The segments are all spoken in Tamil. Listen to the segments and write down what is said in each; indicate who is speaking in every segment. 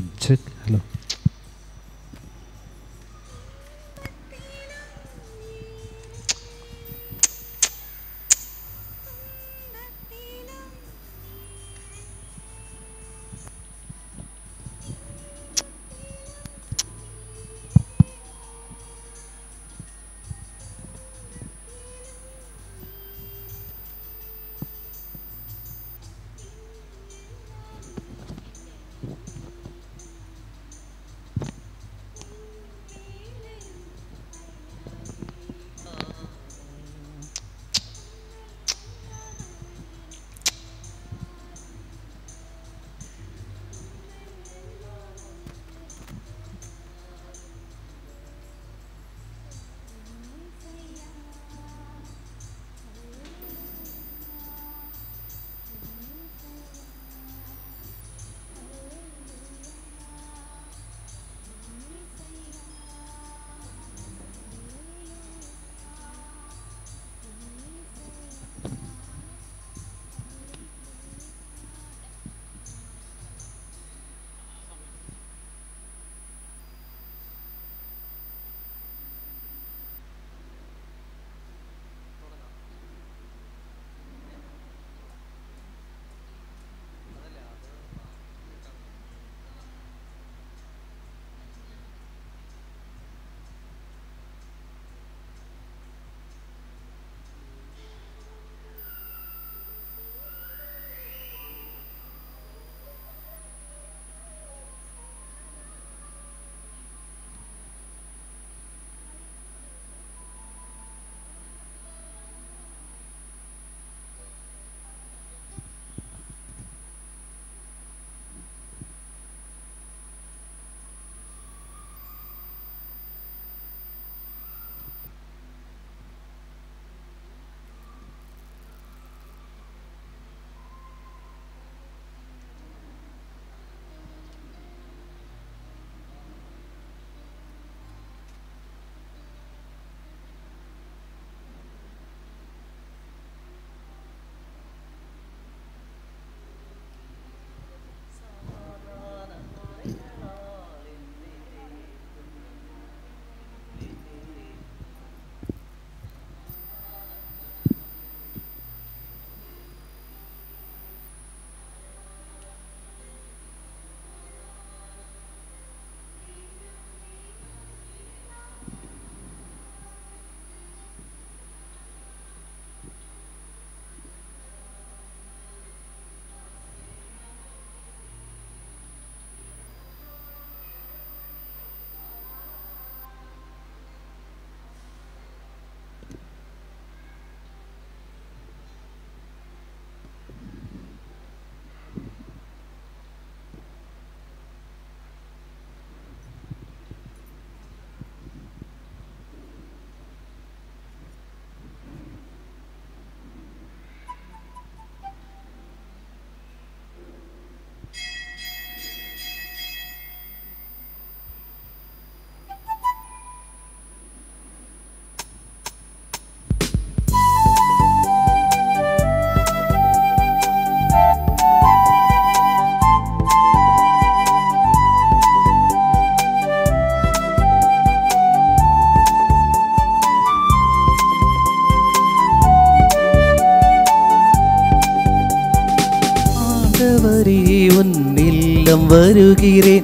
Speaker 1: செக் ஹலோ
Speaker 2: ஆண்டவரே உன் இல்லம் வருகிறேன்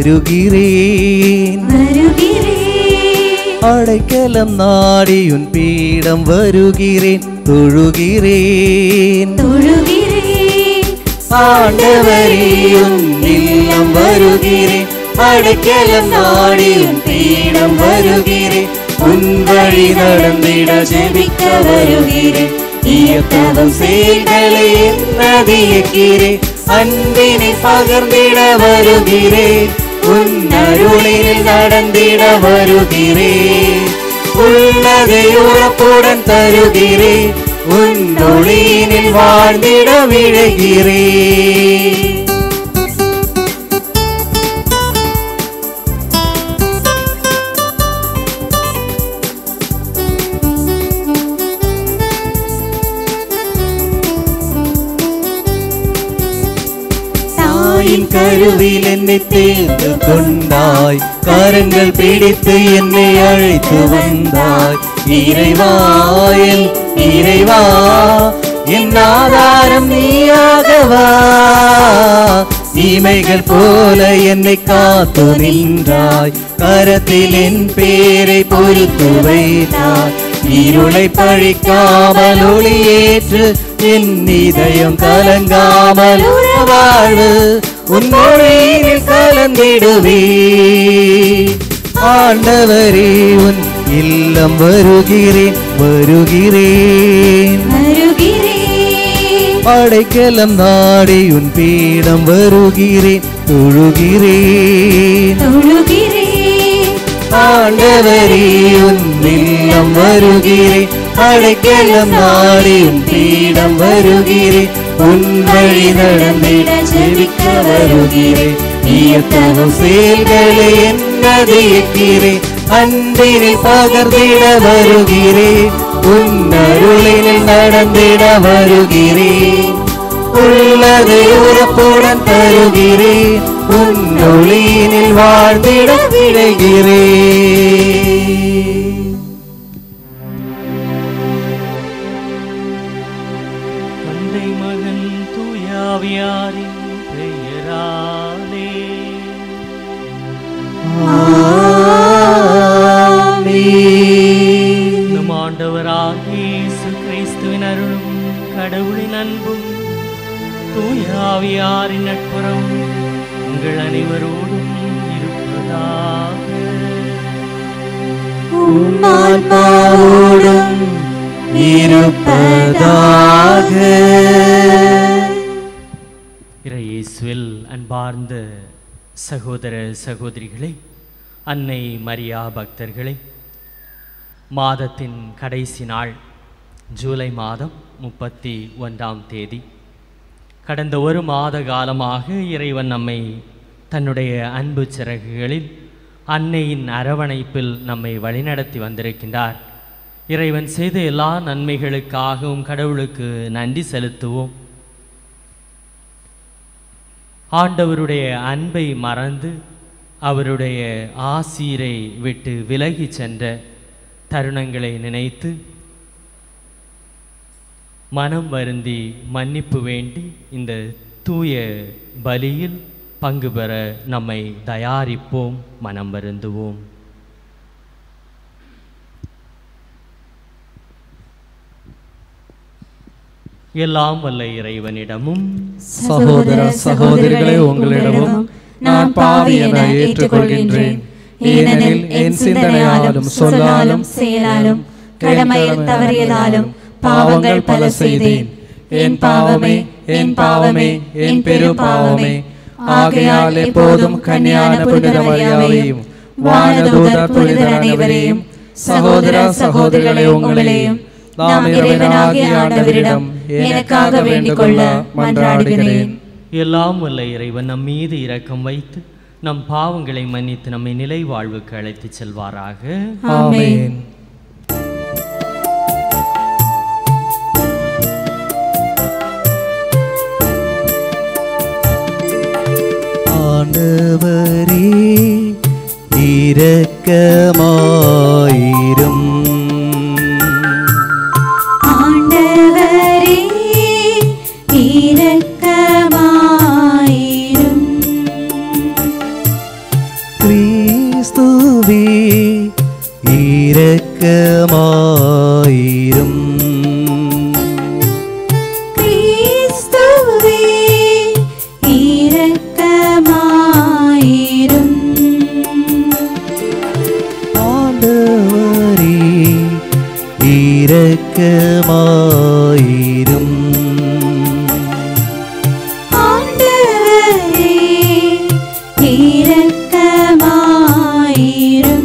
Speaker 2: வருகிறேன் அடைக்கலம் நாடி உன் பீடம் வருகிறேன் தொழுகிறேன் ஆண்டவரே உன் இல்லம் வருகிறேன் அடைக்கலம் நாடி உன் பீடம் வருகிறேன் உன் வழி நடந்திட ஜெபிக்க வருகிறேன் இயக்கவம் செய்தலை என்னதியக்கிறேன் அன்பினை பகிர்ந்திட வருகிறேன் உன் அருளில் நடந்திட வருகிறேன் உள்ளதை உறப்புடன் தருகிறேன் உன் ஒளியினில் வாழ்ந்திட விழுகிறேன் தாயின் கருவில் என்னை தேர்ந்து கொண்டாய் கரங்கள் பிடித்து என்னை அழைத்து வந்தாய் இறைவா என் இறைவா என் ஆதாரம் நீயாகவா இமைகள் போல என்னை காத்து நின்றாய் கரத்தில் என் பேரை பொறுத்து வைத்தாய் இருளை பழிக்காமல் ஒளியேற்று என் இதயம் கலங்காமல் வாழ்வு உன் மொழியில் கலந்திடுவே ஆண்டவரே உன் இல்லம் வருகிறேன் வருகிறேன்
Speaker 1: வருகிறேன்
Speaker 2: அடைக்கலம் நாடி உன் பீடம் வருகிறேன் தொழுகிறேன்
Speaker 1: தொழுகிறேன்
Speaker 2: ஆண்டவரே உன் இல்லம் வருகிறேன் அடைக்கலம் நாடி உன் பீடம் வருகிறேன் உன் வழி நடந்திட ஜெபிக்க வருகிறேன் இயத்தவும் செயல்களை என்னது இயக்கிறேன் அன்பினில் பகர்ந்திட வருகிறேன் உன் அருளினில் நடந்திட வருகிறேன் உள்ளதை உறப்புடன் தருகிறேன் உன் ஒளியினில் வாழ்ந்திட விடுகிறேன்
Speaker 3: தந்தை மகன் தூயாவியாரின் பெயராலே
Speaker 2: ஆமென்.
Speaker 3: நம் ஆண்டவராகிய இயேசு கிறிஸ்துவின் அருளும் கடவுளின் அன்பும் தூயாவியாரின் நட்புறம் உங்கள் அனைவரோடும் இருப்பதாக
Speaker 2: உம் ஆன்மாவோடும் இருப்பதாக
Speaker 3: இறையேசுவில் அன்பார்ந்த சகோதர சகோதரிகளே அன்னை மரியா பக்தர்களே மாதத்தின் கடைசி நாள் ஜூலை மாதம் முப்பத்தி ஒன்றாம் தேதி கடந்த ஒரு மாத காலமாக இறைவன் நம்மை தன்னுடைய அன்பு சிறகுகளில் அன்னையின் அரவணைப்பில் நம்மை வழிநடத்தி வந்திருக்கின்றார் இறைவன் செய்த எல்லா நன்மைகளுக்காகவும் கடவுளுக்கு நன்றி செலுத்துவோம் ஆண்டவருடைய அன்பை மறந்து அவருடைய ஆசீரை விட்டு விலகி சென்ற தருணங்களை நினைத்து மனம் வருந்தி மன்னிப்பு வேண்டி இந்த தூய பலியில் பங்கு பெற நம்மை தயாரிப்போம் மனம் வருந்துவோம் எல்லாம் வல்ல இறைவனிடமும்
Speaker 2: சகோதர சகோதரிகளே உங்களிடமும் நான் பாவி என ஏற்றுக்கொள்கின்றேன் ஏனெனில் என் சிந்தனையாலும் சொல்லாலும்
Speaker 1: செயலாலும் கடமையில் தவறியதாலும் பாவங்கள் பல செய்தேன் என் பாவமே என் பாவமே என் பெரும் பாவமே ஆகையால் எப்போதும் கன்னியான புனித மரியாதையும் வானதூதர் புனிதர் அனைவரையும் சகோதர சகோதரிகளே உங்களையும் நாம் இறைவனாகிய ஆண்டவரிடம் எனக்காக வேண்டிக் கொள்ள மன்றாடுகிறேன்
Speaker 3: எல்லாம் வல்ல இறைவன் நம் மீது இரக்கம் வைத்து நம் பாவங்களை மன்னித்து நம்மை நிலை வாழ்வுக்கு அழைத்துச் செல்வாராக
Speaker 1: ஆமென்
Speaker 2: ஆண்டவரே இரக்கமாயிரும்
Speaker 1: ஆண்டவரே இரக்கமாயிரும்
Speaker 2: கிறிஸ்துவே இரக்கமாயிரும்
Speaker 1: கிறிஸ்துவே இரக்கமாயிரும்
Speaker 2: ஆண்டவரே இரக்கமாயிரும்
Speaker 1: ஆண்டவரே இரக்கமாயிரும்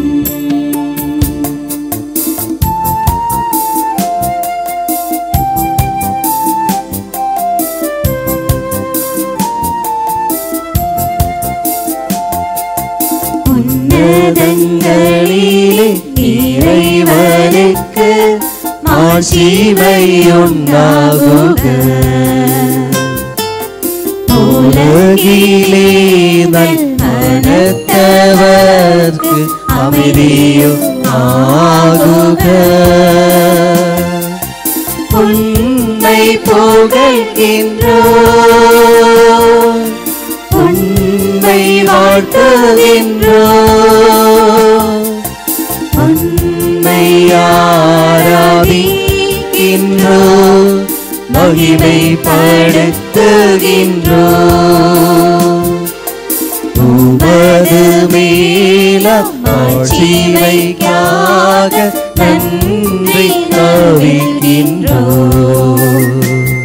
Speaker 2: உன்னதங்களிலே இறைவனுக்கு மாட்சிமை உண்டாகுக உலகிலே நல் மனத்தவர்க்கு அமைதியும் ஆகுக உன்னை புகழ்கின்றோம் உன்னை வாழ்த்துகின்றோம் உன்னை ஆராதிக்கின்றோம் மகிமைப்படுத்துகின்றோம் உமது மேலம் ஆட்சிவைக்காக நன்றி தவிக்கின்றோம்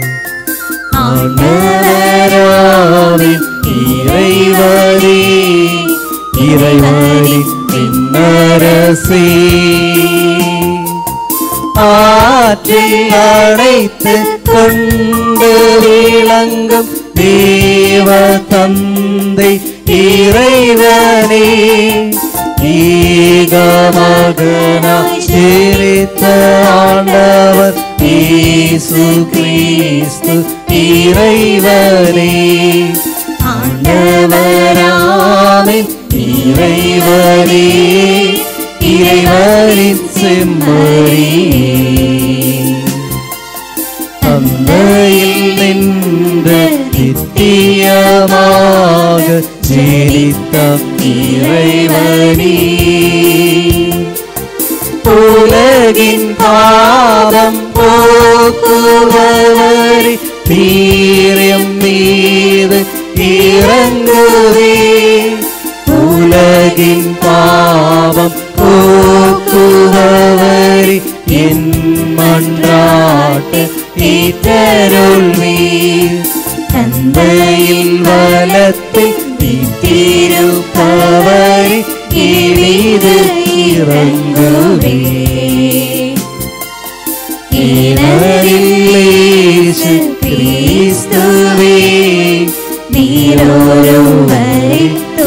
Speaker 2: ஆண்டவராவின் இறைவனே இறைவனின் பின்னரசே ஆற்றில் அடைத்து கொண்டு விளங்கும் தேவ தந்தை இறைவனே ஈகமகனாய் சிரித்த ஆண்டவர் இயேசு கிறிஸ்து இறைவனே ஆண்டவராமின் இறைவனே இறைவனின் செம்மறியே தந்தையில் நின்று நித்தியமாக ஜெனித்த இறைவனே உலகின் பாவம் போக்குவரி தீரம் மீது இறங்குவே உலகின் பாவம் போக்குவரி என் மன்றாட்டு ஈட்டருள்வீர் தந்தையில் வலத்தில் தீர்ப்பவரி எளிது இறங்குவே இறையிலேசு கிறிஸ்துவே நீரொருவரை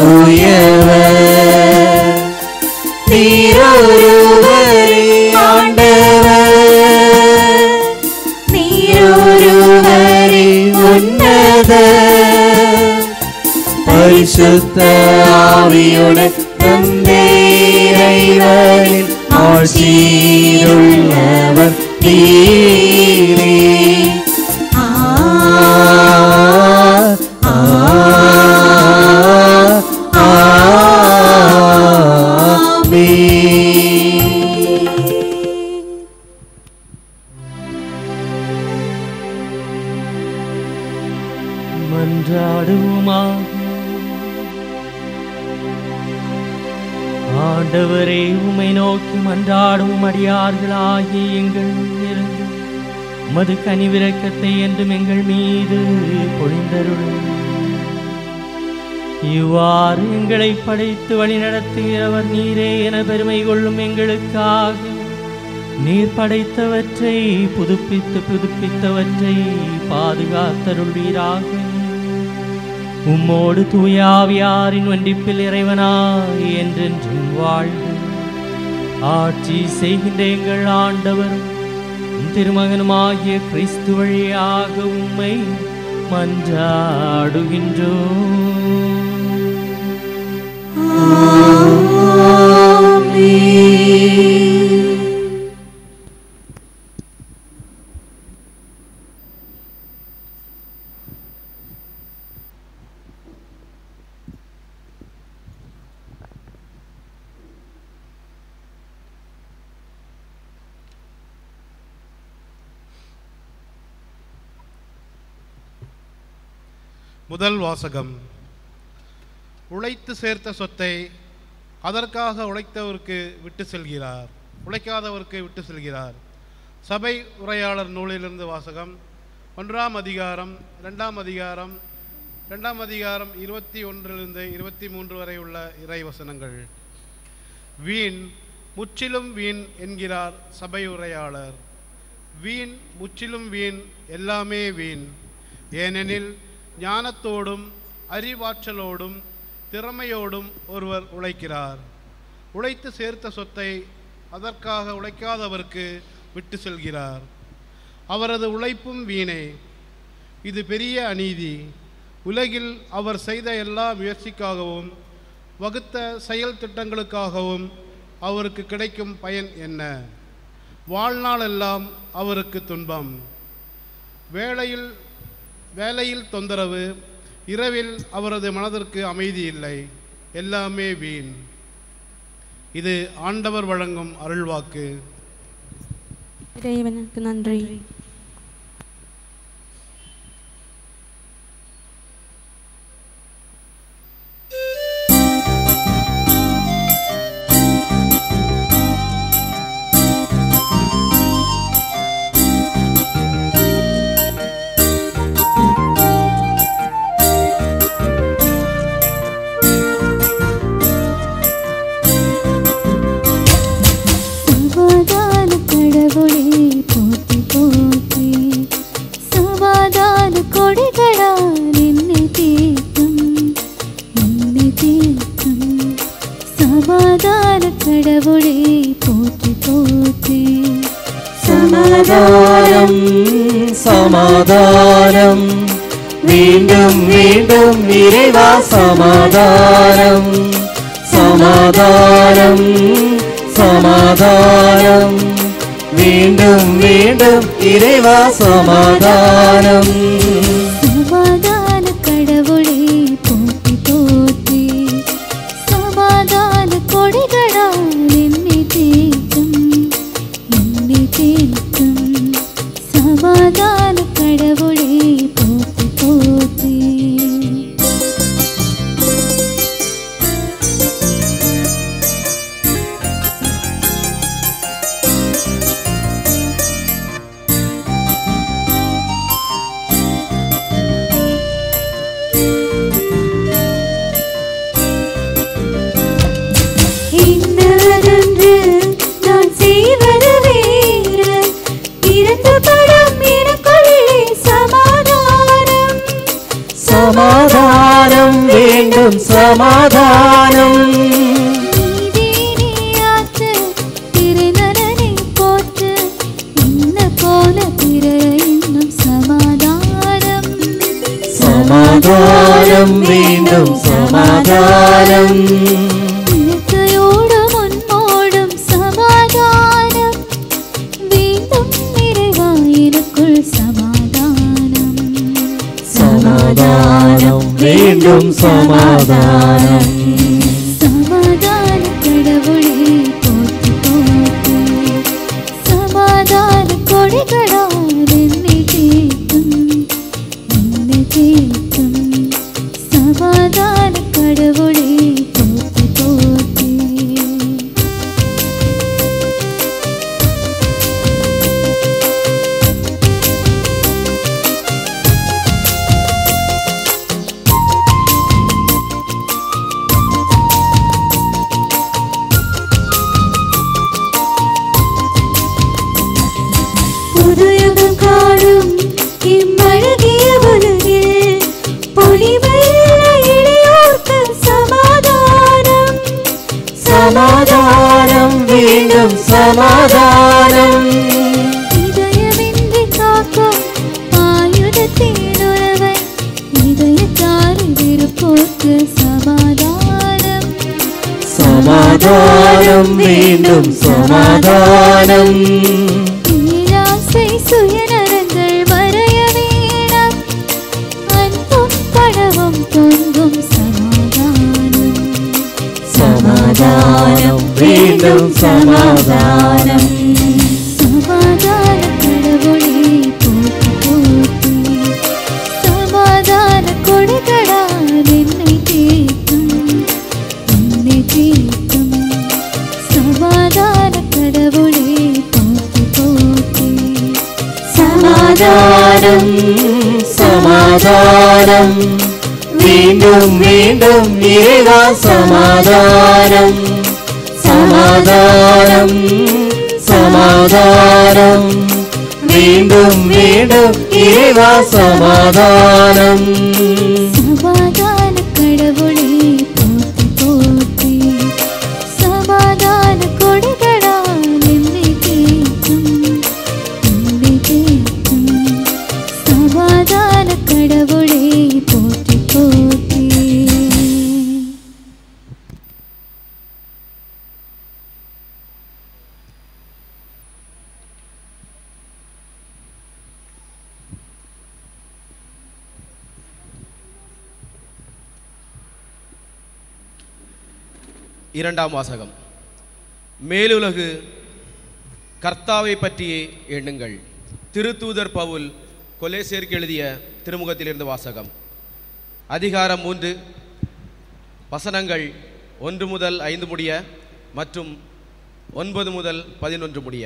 Speaker 2: தூயவர் நீரொருவரே ஆண்டவர் நீரொருவரே உன்னத பரிசுத்த ஆவியுடன் தந்தேரைவரில் ஆட்சியுள்ளவர் நீரே ஆ ஆ ஆமென்.
Speaker 3: மன்றாடுவோமாக ஆண்டவரே உம்மை நோக்கி மன்றாடும் அடியார்களாகிய எங்கள் இருந்து மது கனிவிரக்கத்தை என்றும் எங்கள் மீது பொழிந்தருளும் இவ்வாறு எங்களை படைத்து வழிநடத்துகிறவர் நீரே என பெருமை கொள்ளும் எங்களுக்காக நீர் படைத்தவற்றை புதுப்பித்து புதுப்பித்தவற்றை பாதுகாத்தருள்வீராக உம்மோடு தூயாவியாரின் வண்டிப்பில் இறைவனாய் என்றென்றும் வாழ்க ஆட்சி செய்கின்ற எங்கள் ஆண்டவரும் உம் திருமகனுமாகிய கிறிஸ்து வழியாக உம்மை மன்றாடுகின்றோம்
Speaker 4: முதல் வாசகம் உழைத்து சேர்த்த சொத்தை அதற்காக உழைத்தவருக்கு விட்டு செல்கிறார் உழைக்காதவருக்கு விட்டு செல்கிறார் சபை உரையாளர் நூலிலிருந்து வாசகம் ஒன்றாம் அதிகாரம் ரெண்டாம் அதிகாரம் ரெண்டாம் அதிகாரம் இருபத்தி ஒன்றிலிருந்து இருபத்தி மூன்று வரை உள்ள இறை வசனங்கள் வீண் முற்றிலும் வீண் என்கிறார் சபை உரையாளர் வீண் முற்றிலும் வீண் எல்லாமே வீண் ஏனெனில் ஞானத்தோடும் அறிவாற்றலோடும் திறமையோடும் ஒருவர் உழைக்கிறார் உழைத்து சேர்த்த சொத்தை அதற்காக உழைக்காதவருக்கு விட்டு செல்கிறார் அவரது உழைப்பும் வீணே இது பெரிய அநீதி உலகில் அவர் செய்த எல்லா முயற்சிக்காகவும் வகுத்த செயல் திட்டங்களுக்காகவும் அவருக்கு கிடைக்கும் பயன் என்ன வாழ்நாளெல்லாம் அவருக்கு துன்பம் வேளையில் வேலையில் தொந்தரவு இரவில் அவரது மனதிற்கு அமைதி இல்லை எல்லாமே வீண் இது ஆண்டவர் வழங்கும் அருள்வாக்கு
Speaker 1: இறைவனுக்கு நன்றி
Speaker 5: சமாதான கடவுளே போற்றி போற்றி சமாதான கொடைகளால் என்னை தீர்க்கும் என்னை தீர்க்கும் சமாதான கடவுளே போற்றி போற்றி
Speaker 2: சமாதானம் சமாதானம் மீண்டும் மீண்டும் இறைவா சமாதானம் சமாதானம் சமாதானம் மீண்டும் மீண்டும் இறைவா சமாதானம்
Speaker 5: சமாதான கடவுளே போற்றி போற்றி சமாதான கொடைகளால் என்னை தீர்க்கும் என்னை தீர்க்கும் சமாதான கடவுளே போற்றி போற்றி
Speaker 1: இன்னதென்று நான் செய்வது வேறு இறந்த படம் எனக்குள்ளே சமாதானம்
Speaker 2: சமாதானம் வேண்டும் சமாதானம்
Speaker 5: நீதியாற்று திருநரனை போற்று இன்ன போல பிற இன்னும் சமாதானம்
Speaker 2: சமாதானம் வேண்டும் சமாதானம்
Speaker 5: இயற்கையோடும் உன்னோடும் சமாதானம் வேண்டும் நிறைவாயிருக்குள் சமாதானம்
Speaker 2: சமாதானம் வேண்டும் சமாதானம்
Speaker 5: சமாதான கடவுளே போற்றி போற்றி சமாதான கொடைகளால் என்னை தீர்க்கும் என்னை தீர்க்கும் சமாதான கடவுளே போற்றி போற்றி
Speaker 1: புதுயுகம் காணும் இம்மழகிய உலகில் பொலிவெல்ல இளையோர்க்கு சமாதானம்
Speaker 2: சமாதானம் வேண்டும் சமாதானம்
Speaker 5: இதயமின்றி காக்கும் ஆயுதத்தின் உறவை இதயத்தாரி விருப்போர்க்கு சமாதானம்
Speaker 2: சமாதானம் வேண்டும் சமாதானம்
Speaker 5: ஈராசை சுயநலங்கள் மறைய வேணாம் அன்பும் பணமும் தொங்கும் சமாதானம்
Speaker 2: சமாதானம் வேண்டும் சமாதானம்
Speaker 5: சமாதான கடவுளே போற்றி போற்றி சமாதான கொடைகளால் என்னை தீர்க்கும் என்னை தீர்க்கும் சமாதான கடவுளே போற்றி போற்றி
Speaker 2: சமாதானம் சமாதானம் மீண்டும் மீண்டும் இறைவா சமாதானம் சமாதானம் சமாதானம் மீண்டும் மீண்டும் இறைவா சமாதானம்
Speaker 5: சமாதான கடவுளே போற்றி போற்றி சமாதான கொடைகளால் என்னை தீர்க்கும் என்னை தீர்க்கும் சமாதான கடவுளே போற்றி
Speaker 6: இரண்டாம் வாசகம் மேலுலகு கர்த்தாவை பற்றியே எண்ணுங்கள் திருத்தூதர் பவுல் கொலேசேருக்கு எழுதிய திருமுகத்திலிருந்து வாசகம் அதிகாரம் மூன்று வசனங்கள் ஒன்று முதல் ஐந்து முடிய மற்றும் ஒன்பது முதல் பதினொன்று முடிய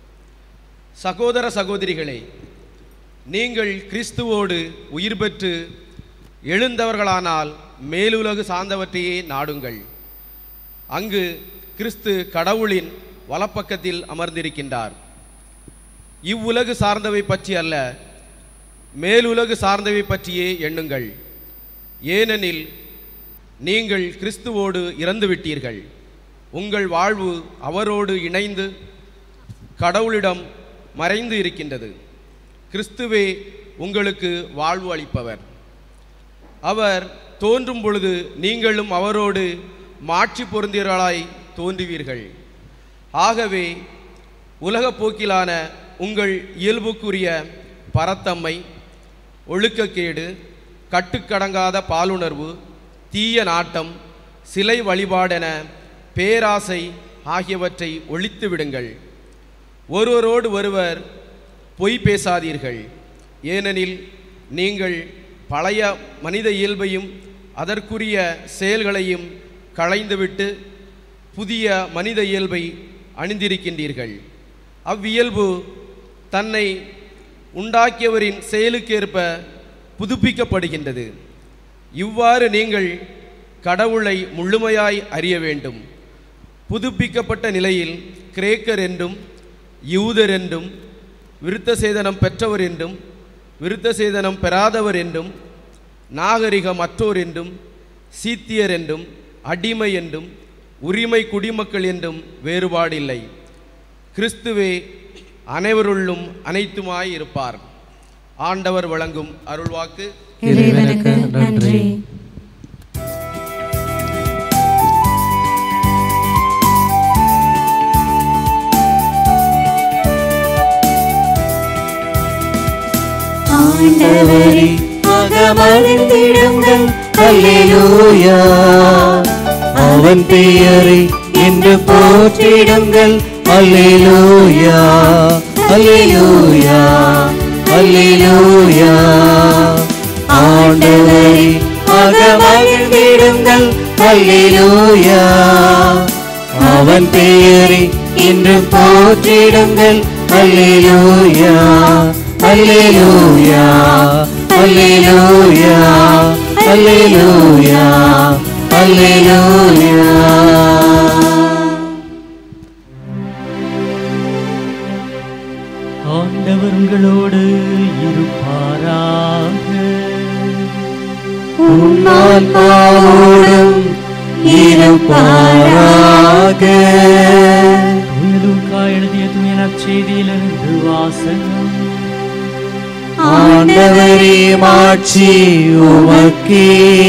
Speaker 6: சகோதர சகோதரிகளே நீங்கள் கிறிஸ்துவோடு உயிர் பெற்று எழுந்தவர்களானால் மேலுலகு சார்ந்தவற்றையே நாடுங்கள் அங்கு கிறிஸ்து கடவுளின் வலப்பக்கத்தில் அமர்ந்திருக்கின்றார் இவ்வுலகு சார்ந்தவை பற்றி அல்ல மேலுலகு சார்ந்தவை பற்றியே எண்ணுங்கள் ஏனெனில் நீங்கள் கிறிஸ்துவோடு இறந்துவிட்டீர்கள் உங்கள் வாழ்வு அவரோடு இணைந்து கடவுளிடம் மறைந்து இருக்கின்றது கிறிஸ்துவே உங்களுக்கு வாழ்வு அளிப்பவர் அவர் தோன்றும் பொழுது நீங்களும் அவரோடு மாட்சி பொருந்தியவர்களாய் தோன்றுவீர்கள் ஆகவே உலகப் போக்கிலான உங்கள் இயல்புக்குரிய பரத்தம்மை ஒழுக்கக்கேடு கட்டுக்கடங்காத பாலுணர்வு தீய நாட்டம் சிலை வழிபாடென பேராசை ஆகியவற்றை ஒழித்து விடுங்கள் ஒருவரோடு ஒருவர் பொய் பேசாதீர்கள் ஏனெனில் நீங்கள் பழைய மனித இயல்பையும் அதற்குரிய செயல்களையும் களைந்துவிட்டு புதிய மனித இயல்பை அணிந்திருக்கின்றீர்கள் அவ்வியல்பு தன்னை உண்டாக்கியவரின் செயலுக்கேற்ப புதுப்பிக்கப்படுகின்றது இவ்வாறு நீங்கள் கடவுளை முழுமையாய் அறிய வேண்டும் புதுப்பிக்கப்பட்ட நிலையில் கிரேக்கர் என்றும் யூதர் என்றும் விருத்த சேதனம் பெற்றவர் என்றும் விருத்த சேதனம் பெறாதவர் என்றும் நாகரிகமற்றோர் என்றும் சீத்தியர் என்றும் அடிமை என்றும் உரிமை குடிமக்கள் என்றும் வேறுபாடில்லை கிறிஸ்துவே அனைவருள்ளும் அனைத்துமாய் இருப்பார் ஆண்டவர் வழங்கும் அருள்வாக்கு
Speaker 2: இறைவனுக்கு நன்றி
Speaker 1: ஆண்டவரே
Speaker 2: அகமகிழ்ந்திடுங்கள் அல்லேலூயா அவன் பெயரை என்று போற்றிடுங்கள் அல்லேலூயா அல்லேலூயா அல்லேலூயா ஆண்டவரே அகமகிழ்ந்திடுங்கள் அல்லேலூயா அவன் பெயரை என்று போற்றிடுங்கள் அல்லேலூயா அல்லேலூயா அல்லேலூயா அல்லேலூயா அல்லேலூயா
Speaker 3: ஆண்டவர் உங்களோடு இருப்பாராக
Speaker 2: உன்னாத்மாவோடும் இருப்பாராக
Speaker 3: தூயலூக்கா எழுதிய தூய நற்செய்தியிலிருந்து வாசகம்
Speaker 2: ஆண்டவரே மாட்சி உமக்கே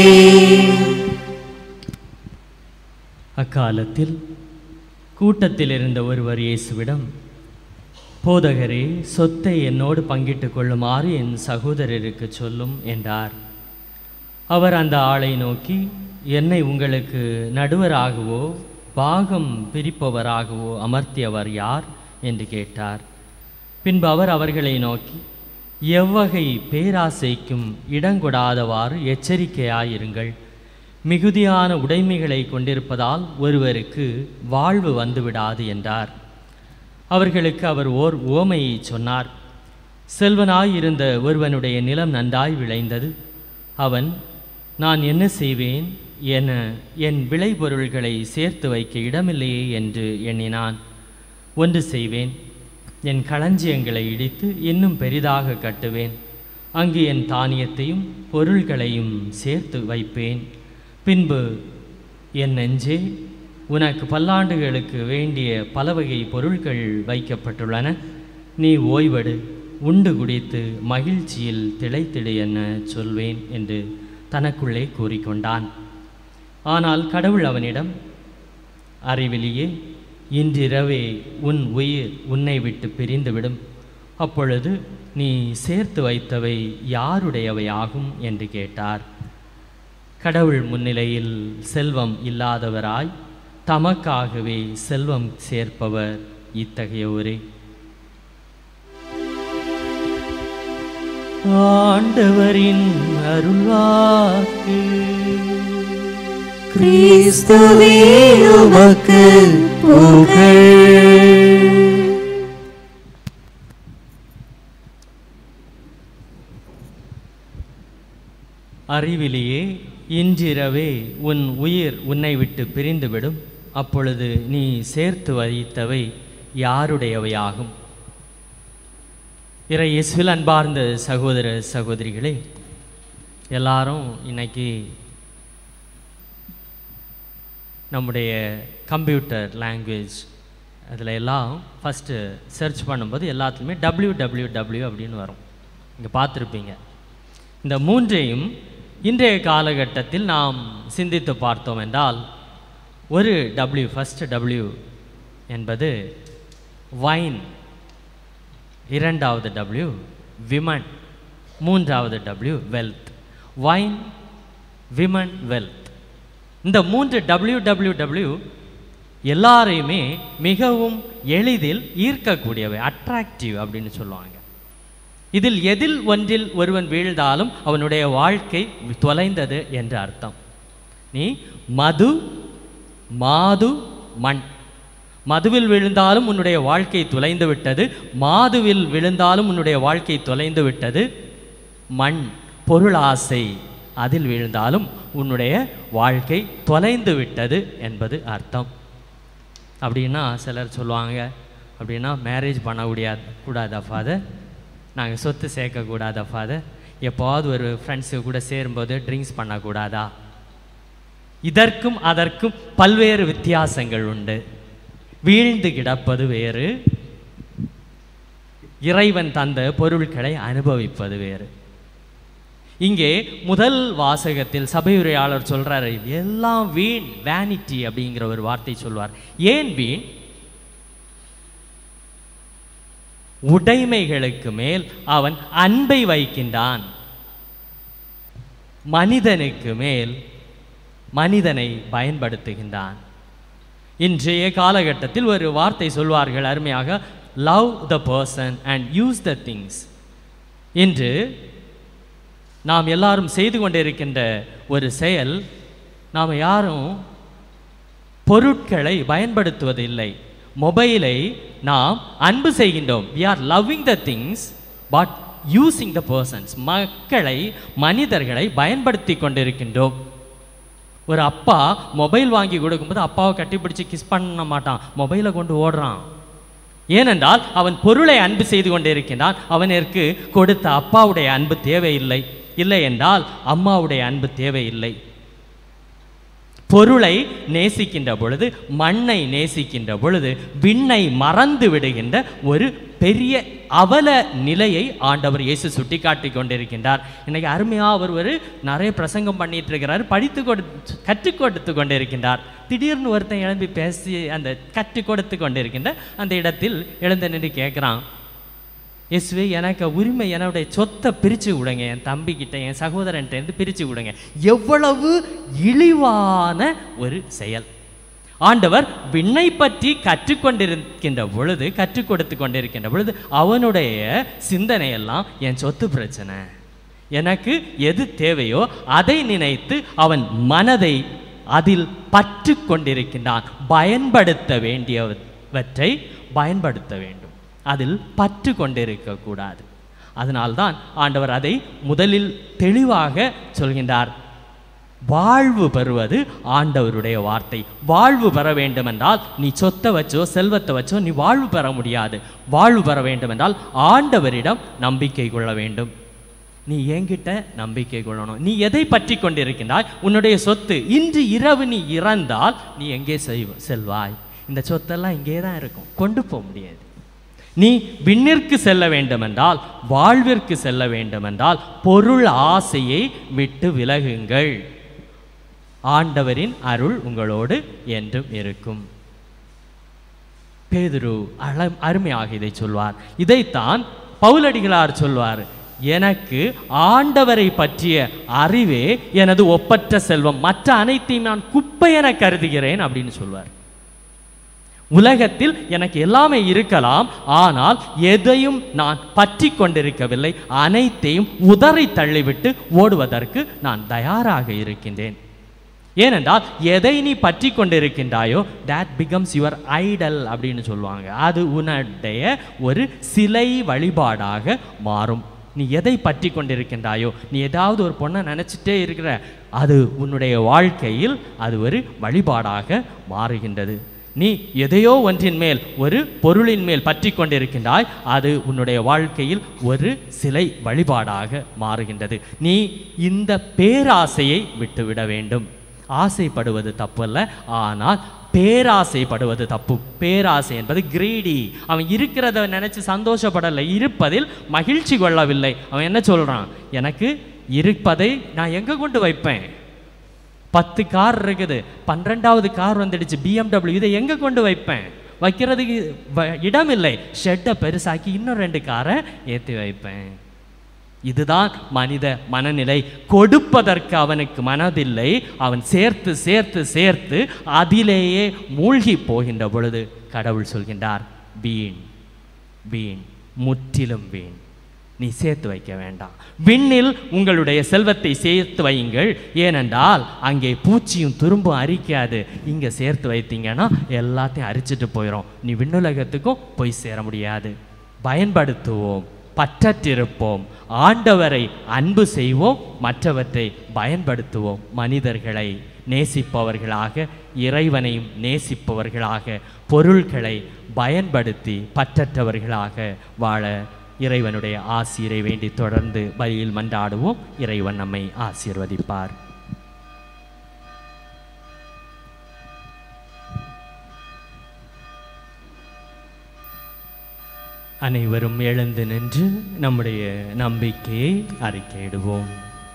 Speaker 3: அக்காலத்தில் கூட்டத்தில் இருந்த ஒருவர் இயேசுவிடம் போதகரே சொத்தை என்னோடு பங்கிட்டுக் கொள்ளுமாறு என் சகோதரருக்கு சொல்லும் என்றார் அவர் அந்த ஆளை நோக்கி என்னை உங்களுக்கு நடுவராகவோ பாகம் பிரிப்பவராகவோ அமர்த்தியவர் யார் என்று கேட்டார் பின்பு அவர் அவர்களை நோக்கி எவ்வகை பேராசைக்கும் இடங்கொடாதவாறு எச்சரிக்கையாயிருங்கள் மிகுதியான உடைமைகளை கொண்டிருப்பதால் ஒருவருக்கு வாழ்வு வந்துவிடாது என்றார் அவர்களுக்கு அவர் ஓர் உவமையை சொன்னார் செல்வனாயிருந்த ஒருவனுடைய நிலம் நன்றாய் விளைந்தது அவன் நான் என்ன செய்வேன் என என் விளைபொருள்களை சேர்த்து வைக்க இடமில்லையே என்று எண்ணினான் ஒன்று செய்வேன் என் களஞ்சியங்களை இடித்து இன்னும் பெரிதாக கட்டுவேன் அங்கு என் தானியத்தையும் பொருள்களையும் சேர்த்து வைப்பேன் பின்பு என் நெஞ்சே உனக்கு பல்லாண்டுகளுக்கு வேண்டிய பல வகை பொருட்கள் வைக்கப்பட்டுள்ளன நீ ஓய்வெடு உண்டு குடித்து மகிழ்ச்சியில் திளைத்திடு என சொல்வேன் என்று தனக்குள்ளே கூறிக்கொண்டான் ஆனால் கடவுள் அவனிடம் அறிவிலியே இன்றிரவே உன் உயிர் உன்னை விட்டு பிரிந்துவிடும் அப்பொழுது நீ சேர்த்து வைத்தவை யாருடையவை ஆகும் என்று கேட்டார் கடவுள் முன்னிலையில் செல்வம் இல்லாதவராய் தமக்காகவே செல்வம் சேர்ப்பவர் இத்தகையோரே ஆண்டவரின் அருள்வாக்கு
Speaker 2: கிறிஸ்துவே உமக்கு புகழ்
Speaker 3: அறிவிலேயே இன்றிரவே உன் உயிர் உன்னை விட்டு பிரிந்துவிடும் அப்பொழுது நீ சேர்த்து வைத்தவை யாருடையவையாகும் இறை இயேசுவில் அன்பார்ந்த சகோதர சகோதரிகளே எல்லாரும் இன்னைக்கு நம்முடைய கம்ப்யூட்டர் லாங்குவேஜ் அதில் எல்லாம் ஃபஸ்ட்டு சர்ச் பண்ணும்போது எல்லாத்துலேயுமே டபிள்யூ டபிள்யூ டபிள்யூ அப்படின்னு வரும் இங்கே பார்த்துருப்பீங்க இந்த மூன்றையும் இன்றைய காலகட்டத்தில் நாம் சிந்தித்து பார்த்தோம் என்றால் ஒரு டபிள்யூ ஃபஸ்ட்டு டபிள்யூ என்பது வைன் இரண்டாவது டபிள்யூ விமன் மூன்றாவது W wealth wine women wealth இந்த மூன்று டபிள்யூ டபிள்யூ டபிள்யூ எல்லாரையுமே மிகவும் எளிதில் ஈர்க்கக்கூடியவை அட்ராக்டிவ் அப்படின்னு சொல்லுவாங்க இதில் எதில் ஒன்றில் ஒருவன் வீழ்ந்தாலும் அவனுடைய வாழ்க்கை தொலைந்தது என்று அர்த்தம் நீ மது மாது மண் மதுவில் விழுந்தாலும் உன்னுடைய வாழ்க்கை தொலைந்து விட்டது மாதுவில் விழுந்தாலும் உன்னுடைய வாழ்க்கை தொலைந்து விட்டது மண் பொருளாசை அதில் விழுந்தாலும் உன்னுடைய வாழ்க்கை தொலைந்து விட்டது என்பது அர்த்தம் அப்படின்னா சிலர் சொல்லுவாங்க அப்படின்னா மேரேஜ் பண்ண முடியாது கூடாதா ஃபாதர் நாங்கள் சொத்து சேர்க்கக்கூடாதா ஃபாதர் எப்போவாவது ஒரு ஃப்ரெண்ட்ஸு கூட சேரும்போது ட்ரிங்க்ஸ் பண்ணக்கூடாதா இதற்கும் அதற்கும் பல்வேறு வித்தியாசங்கள் உண்டு வீழ்ந்து கிடப்பது வேறு இறைவன் தந்த பொருட்களை அனுபவிப்பது வேறு இங்கே முதல் வாசகத்தில் சபையுரையாளர் சொல்றாரு எல்லாம் வீண் வேனிட்டி அப்படிங்கிற ஒரு வார்த்தை சொல்வார் ஏன் வீண் உடைமைகளுக்கு மேல் அவன் அன்பை வைக்கின்றான் மனிதனுக்கு மேல் மனிதனை பயன்படுத்துகின்றான் இன்றைய காலகட்டத்தில் ஒரு வார்த்தை சொல்வார்கள் அருமையாக love the person and use the things என்று நாம் எல்லாரும் செய்து கொண்டிருக்கின்ற ஒரு செயல் நாம் யாரும் பொருட்களை பயன்படுத்துவதில்லை மொபைலை நாம் அன்பு செய்கின்றோம் we are loving the things but using the persons மக்களை மனிதர்களை பயன்படுத்தி கொண்டிருக்கின்றோம் ஒரு அப்பா மொபைல் வாங்கி கொடுக்கும்போது அப்பாவை கட்டிப்பிடிச்சு கிஸ் பண்ண மாட்டான் மொபைலை கொண்டு ஓடுறான் ஏனென்றால் அவன் பொருளை அன்பு செய்து கொண்டிருக்கின்றான் அவனிற்கு கொடுத்த அப்பாவுடைய அன்பு தேவையில்லை இல்லை என்றால் அம்மாவுடைய அன்பு தேவையில்லை பொருளை நேசிக்கின்ற பொழுது மண்ணை நேசிக்கின்ற பொழுது விண்ணை மறந்து விடுகின்ற ஒரு பெரிய அவல நிலையை ஆண்டவர் இயேசு சுட்டி காட்டி கொண்டிருக்கின்றார் இன்னைக்கு அருமையாக அவர் ஒரு நிறைய பிரசங்கம் பண்ணிட்டு இருக்கிறார் படித்து கொடுத்து கற்றுக் கொடுத்து கொண்டிருக்கின்றார் திடீர்னு ஒருத்தன் எழும்பி பேசி அந்த கற்றுக் கொடுத்து கொண்டிருக்கின்ற அந்த இடத்தில் எழுந்து நின்று கேட்குறான் இயேசுவே எனக்கு உரிமை என்னுடைய சொத்தை பிரித்து விடுங்க என் தம்பிக்கிட்ட என் சகோதரன்ட்ட இருந்து பிரித்து விடுங்க எவ்வளவு இழிவான ஒரு செயல் ஆண்டவர் விண்ணை பற்றி கற்றுக்கொண்டிருக்கின்ற பொழுது கற்றுக் கொடுத்து கொண்டிருக்கின்ற பொழுது அவனுடைய சிந்தனையெல்லாம் என் சொத்து பிரச்சனை எனக்கு எது தேவையோ அதை நினைத்து அவன் மனதை அதில் பற்று கொண்டிருக்கின்றான் பயன்படுத்த வேண்டியவற்றை பயன்படுத்த வேண்டும் அதில் பற்று கொண்டிருக்கக்கூடாது அதனால்தான் ஆண்டவர் அதை முதலில் தெளிவாக சொல்கின்றார் வாழ்வு பெறுவது ஆண்டவருடைய வார்த்தை வாழ்வு பெற வேண்டுமென்றால் நீ சொத்தை வச்சோ செல்வத்தை வச்சோ நீ வாழ்வு பெற முடியாது வாழ்வு பெற வேண்டுமென்றால் ஆண்டவரிடம் நம்பிக்கை கொள்ள வேண்டும் நீ என்கிட்ட நம்பிக்கை கொள்ளணும் நீ எதை பற்றி கொண்டிருக்கின்றாய் உன்னுடைய சொத்து இன்று இரவு நீ இறந்தால் நீ எங்கே செய்வ செல்வாய் இந்த சொத்தெல்லாம் இங்கே தான் இருக்கும் கொண்டு போக முடியாது நீ விண்ணிற்கு செல்ல வேண்டுமென்றால் வாழ்விற்கு செல்ல வேண்டுமென்றால் பொருள் ஆசையை விட்டு விலகுங்கள் ஆண்டவரின் அருள் உங்களோடு என்றும் இருக்கும் பேதுரு அழ அருமையாக இதை சொல்வார் இதைத்தான் பவுலடிகளார் சொல்வார் எனக்கு ஆண்டவரை பற்றிய அறிவே எனது ஒப்பற்ற செல்வம் மற்ற அனைத்தையும் நான் குப்பை என கருதுகிறேன் அப்படின்னு சொல்வார் உலகத்தில் எனக்கு எல்லாமே இருக்கலாம் ஆனால் எதையும் நான் பற்றி கொண்டிருக்கவில்லை அனைத்தையும் உதறி தள்ளிவிட்டு ஓடுவதற்கு நான் தயாராக இருக்கின்றேன் ஏனென்றால் எதை நீ பற்றி கொண்டிருக்கின்றாயோ that becomes யுவர் ஐடல் அப்படின்னு சொல்லுவாங்க அது உன்னுடைய ஒரு சிலை வழிபாடாக மாறும் நீ எதை பற்றி கொண்டிருக்கின்றாயோ நீ ஏதாவது ஒரு பொண்ணை நினச்சிட்டே இருக்கிற அது உன்னுடைய வாழ்க்கையில் அது ஒரு வழிபாடாக மாறுகின்றது நீ எதையோ ஒன்றின் மேல் ஒரு பொருளின் மேல் பற்றி கொண்டிருக்கின்றாய் அது உன்னுடைய வாழ்க்கையில் ஒரு சிலை வழிபாடாக மாறுகின்றது நீ இந்த பேராசையை விட்டுவிட வேண்டும் ஆசைப்படுவது தப்பல்ல ஆனால் பேராசைப்படுவது தப்பு பேராசை என்பது கிரீடி அவன் இருக்கிறத நினைச்சு சந்தோஷப்படலை இருப்பதில் மகிழ்ச்சி கொள்ளவில்லை அவன் என்ன சொல்றான் எனக்கு இருப்பதை நான் எங்க கொண்டு வைப்பேன் பத்து கார் இருக்குது பன்னிரெண்டாவது கார் வந்துடுச்சு பிஎம்டபிள்யூ இதை எங்க கொண்டு வைப்பேன் வைக்கிறதுக்கு வ- இடம் இல்லை ஷெட்டை பெருசாக்கி இன்னும் ரெண்டு காரை ஏற்றி வைப்பேன் இதுதான் மனித மனநிலை கொடுப்பதற்கு அவனுக்கு மனதில்லை அவன் சேர்த்து சேர்த்து சேர்த்து அதிலேயே மூழ்கி போகின்ற பொழுது கடவுள் சொல்கின்றார் வீண் வீண் முற்றிலும் வீண் நீ சேர்த்து வைக்க வேண்டாம் விண்ணில் உங்களுடைய செல்வத்தை சேர்த்து வையுங்கள் ஏனென்றால் அங்கே பூச்சியும் துரும்பும் அரிக்காது இங்கே சேர்த்து வைத்தீங்கன்னா எல்லாத்தையும் அரிச்சிட்டு போயிடும் நீ விண்ணுலகத்துக்கும் போய் சேர முடியாது பயன்படுத்துவோம் பற்றற்றிருப்போம் ஆண்டவரை அன்பு செய்வோம் மற்றவற்றை பயன்படுத்துவோம் மனிதர்களை நேசிப்பவர்களாக இறைவனையும் நேசிப்பவர்களாக பொருள்களை பயன்படுத்தி பற்றற்றவர்களாக வாழ இறைவனுடைய ஆசிரை வேண்டி தொடர்ந்து பலியில் மன்றாடுவோம் இறைவன் நம்மை ஆசீர்வதிப்பார் அனைவரும் எழுந்து நின்று நம்முடைய நம்பிக்கையை அறிக்கையிடுவோம்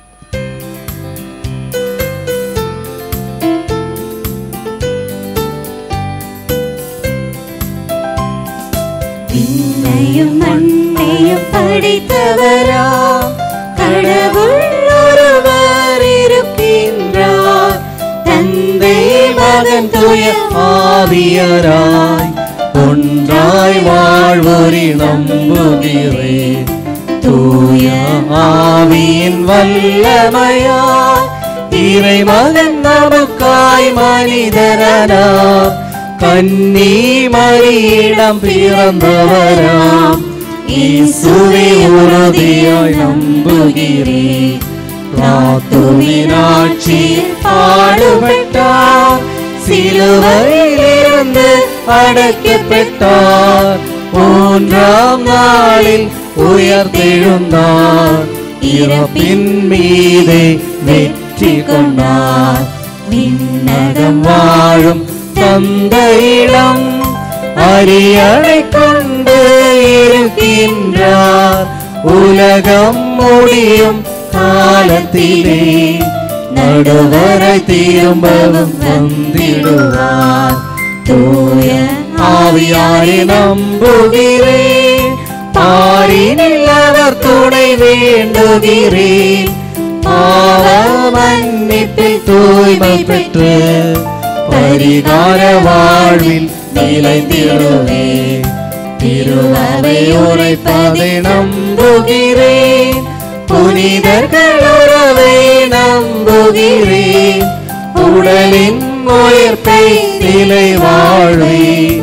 Speaker 1: விண்ணையும் மண்ணையும் படைத்தவரா கடவுள் ஒருவர் இருக்கின்றார் தந்தை மகன் தூய
Speaker 2: ஆவியராய் ஒன்றாய் வாழ்வோரி நம்புகிறேன் தூய ஆவியின் வல்லமையாய் இறைமகன் நமக்காய் மனிதரனாம் கன்னி மரியிடம் பிறந்தவராம் இயேசுவை உறுதியாய் நம்புகிறேன் ராத்துவின் ஆட்சியில் பாடுபட்டார் சிலுவையிலிருந்து அடைக்கப்பட்டார் மூன்றாம் நாளில் உயர்த்தெழுந்தார் இறப்பின் மீது வெற்றி கொண்டார் விண்ணகம் வாழும் தந்தையிடம் அரியணை கொண்டு இருக்கின்றார் உலகம் முடியும் காலத்திலே நடுவரை திரும்பவும் வந்திடுவார் தூய ஆவியாரை நம்புகிறேன் பாரினில் அவர் துணை வேண்டுகிறேன் பாவ மன்னிப்பில் தூய்மை பெற்று பரிகார வாழ்வில் நிலைத்திடுவேன் திருவவை உரைப்பதை நம்புகிறேன் புனிதர்கள் உறவை நம்புகிறேன் உடலின் உயிர்ப்பை நிலை வாழ்வை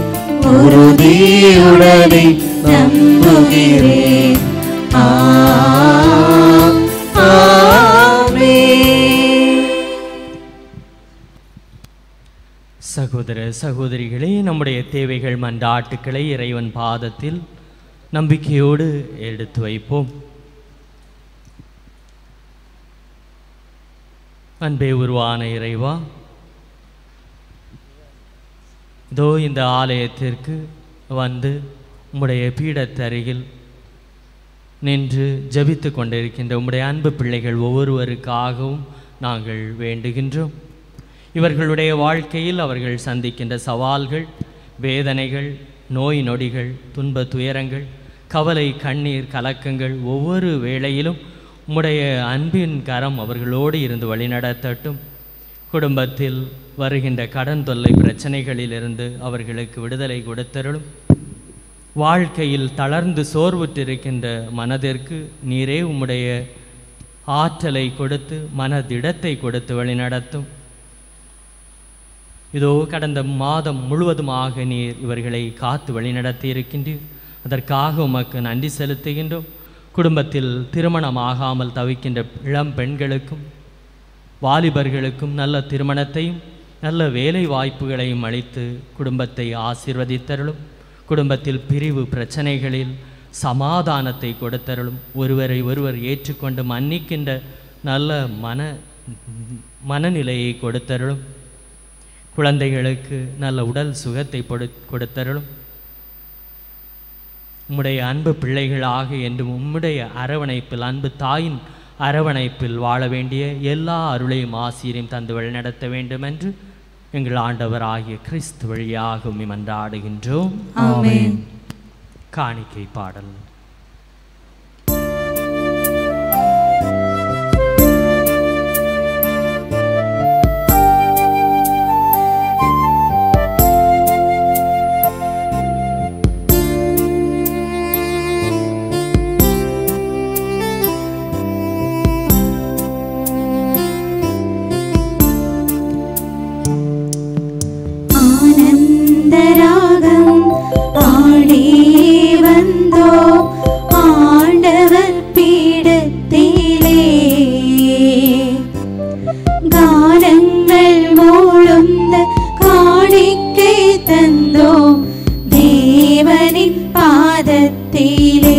Speaker 2: உறுதியுடனை நம்புகிறேன் ஆ ஆமென்.
Speaker 3: சகோதர சகோதரிகளே நம்முடைய தேவைகள் மன்றாட்டுக்களை இறைவன் பாதத்தில் நம்பிக்கையோடு எடுத்து வைப்போம் அன்பே உருவான இறைவா இதோ இந்த ஆலயத்திற்கு வந்து உம்முடைய பீடத்தருகில் நின்று ஜெபித்து கொண்டிருக்கின்ற உம்முடைய அன்பு பிள்ளைகள் ஒவ்வொருவருக்காகவும் நாங்கள் வேண்டுகின்றோம் இவர்களுடைய வாழ்க்கையில் அவர்கள் சந்திக்கின்ற சவால்கள் வேதனைகள் நோய் நொடிகள் துன்ப துயரங்கள் கவலை கண்ணீர் கலக்கங்கள் ஒவ்வொரு வேளையிலும் உம்முடைய அன்பின் கரம் அவர்களோடு இருந்து வழிநடத்தட்டும் குடும்பத்தில் வருகின்ற கடன் தொல்லை பிரச்சனை பிரச்சனைகளிலிருந்து அவர்களுக்கு விடுதலை கொடுத்தருளும் வாழ்க்கையில் தளர்ந்து சோர்வுற்றிருக்கின்ற மனதிற்கு நீரே உம்முடைய ஆற்றலை கொடுத்து மனதிடத்தை கொடுத்து வழிநடத்தும் இதோ கடந்த மாதம் முழுவதுமாக நீர் இவர்களை காத்து வழிநடத்தி இருக்கின்றீர் அதற்காக உமக்கு நன்றி செலுத்துகின்றோம் குடும்பத்தில் திருமணமாகாமல் தவிக்கின்ற இளம் பெண்களுக்கும் வாலிபர்களுக்கும் நல்ல திருமணத்தையும் நல்ல வேலை வாய்ப்புகளையும் அளித்து குடும்பத்தை ஆசீர்வதித்தருளும் குடும்பத்தில் பிரிவு பிரச்சனைகளில் சமாதானத்தை கொடுத்தருளும் ஒருவரை ஒருவர் ஏற்றுக்கொண்டு மன்னிக்கின்ற நல்ல மன மனநிலையை கொடுத்தருளும் குழந்தைகளுக்கு நல்ல உடல் சுகத்தை பொடு கொடுத்தருளும் உம்முடைய அன்பு பிள்ளைகளாக என்றும் உம்முடைய அரவணைப்பில் அன்பு தாயின் அரவணைப்பில் வாழ வேண்டிய எல்லா அருளையும் ஆசிரியம் தந்து வழிநடத்த வேண்டும் என்று எங்கள் ஆண்டவராகிய கிறிஸ்து வழியாக உம்மை மன்றாடுகின்றோம்
Speaker 1: ஆமென்
Speaker 3: காணிக்கை பாடல்
Speaker 1: ஆனந்தராகம் ஆடி வந்தோ ஆண்டவர் பீடத்திலே கானங்கள் மூழுந்த காணிக்கை தந்தோம் தேவனின் பாதத்திலே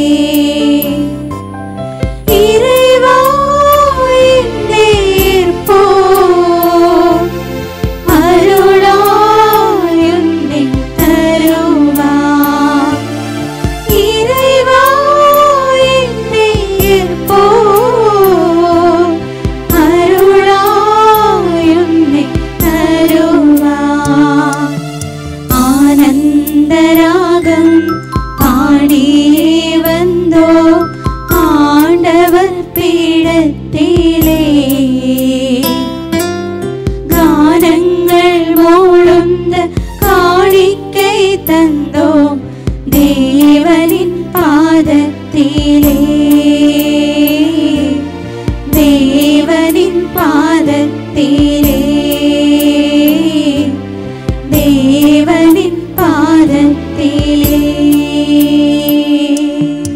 Speaker 1: இறைவா நேர்ப்போ அருளாயுன்னை தருவா இறைவா நேர்ப்போ அருளாயுன்னை தருவா ஆனந்தராகம் பாடியே வந்தோ ஆண்டவர் பீடத்திலே கானங்கள் மூழுந்த காணிக்கை தந்தோம் தேவனின் பாதத்திலே தேவனின் பாதத்திலே தேவனின் பாதத்திலே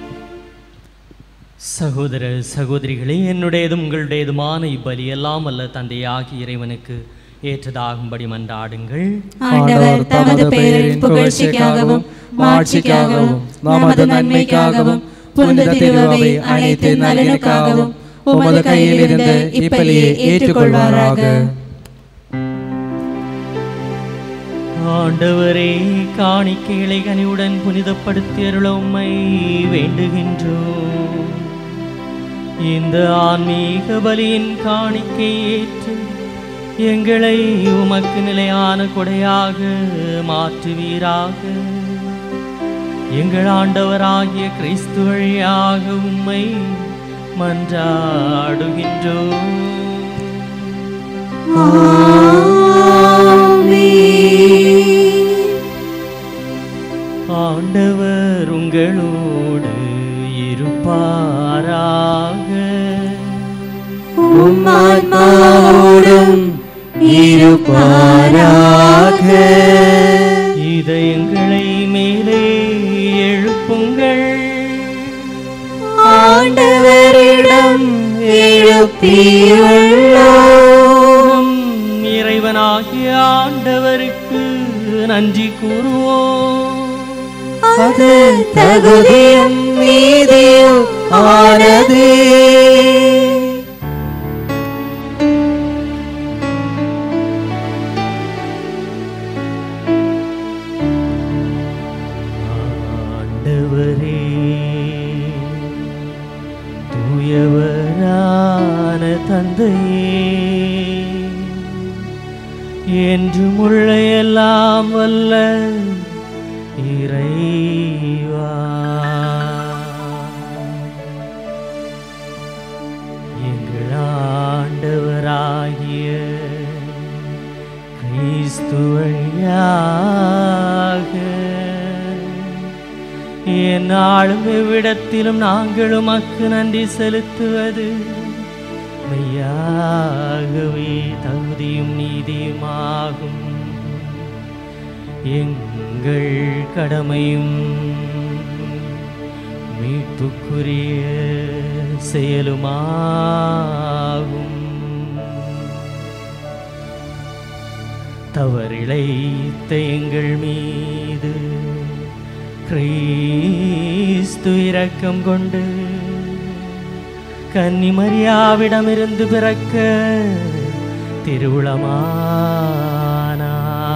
Speaker 3: சகோதர சகோதரிகளே என்னுடையதும் உங்களுடையதுமான இப்பலி எல்லாம் அல்ல தந்தையாகி இறைவனுக்கு ஏற்றதாகும்படி மன்றாடுங்கள்
Speaker 2: ஆண்டவர் தமது பெயரின் புகழ்ச்சிக்காகவும் மாட்சிக்காகவும் நமது நன்மைக்காகவும் புனித திருவை அனைத்து நலனுக்காகவும் உமது கையில் இருந்து இப்பலியை ஏற்றுக்கொள்வாராக
Speaker 3: ஆண்டவரே காணிக்கைகளை கனிவுடன் புனிதப்படுத்தி அருள உம்மை வேண்டுகின்றோம் இந்த ஆன்மீக பலியின் காணிக்கை ஏற்று எங்களை உமக்கு நிலையான கொடையாக மாற்றுவீராக எங்கள் ஆண்டவராகிய கிறிஸ்து வழியாக உம்மை மன்றாடுகின்றோம் ஆண்டவர் உங்களோடு இருப்பாராக
Speaker 2: உம்மான்மாவோடும் இருப்பாராக
Speaker 3: இதயங்களை மேலே எழுப்புங்கள்
Speaker 2: ஆண்டவரிடம் எழுப்பியுள்ளோம்
Speaker 3: நம் இறைவனாகிய ஆண்டவருக்கு நன்றி கூறுவோம்
Speaker 2: அது தகுதியும் நீதியும் ஆனதே
Speaker 3: ஆண்டவரே தூயவரான தந்தையே என்றும் உள்ள எல்லாம் வல்ல இறைவா எங்கள் ஆண்டவராகிய கிறிஸ்து வழியாக என்னாலும் எவ்விடத்திலும் நாங்கள் உமக்கு நன்றி செலுத்துவது மெய்யாகவே தகுதியும் நீதியுமாகும் எங்கள் கடமையும் மீட்புக்குரிய செயலுமாகும் தவறிழைத்த எங்கள் மீது கிறிஸ்து இரக்கம் கொண்டு கன்னிமரியாவிடமிருந்து பிறக்க திருவுளமானா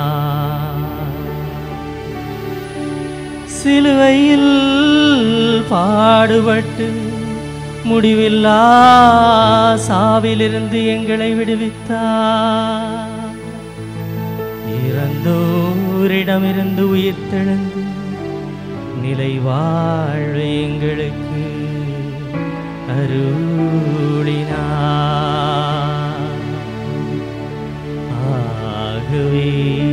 Speaker 3: சிலுவையில் பாடுபட்டு முடிவில்லா சாவிலிருந்து எங்களை விடுவித்தார் இறந்தோரிடமிருந்து உயிர்த்தெழுந்து நிலை வாழ்வு எங்களுக்கு அருளினார் ஆகவே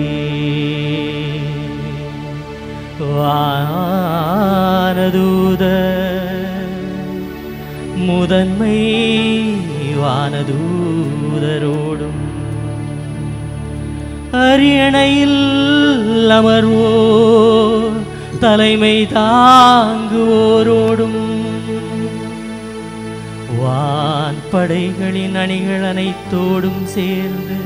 Speaker 3: வானதூத முதன்மை வானதூதரோடும் அரியணையில் அமர்வோ தலைமை தாங்குவோரோடும் வான் படைகளின் அணிகள் அனைத்தோடும் சேர்ந்து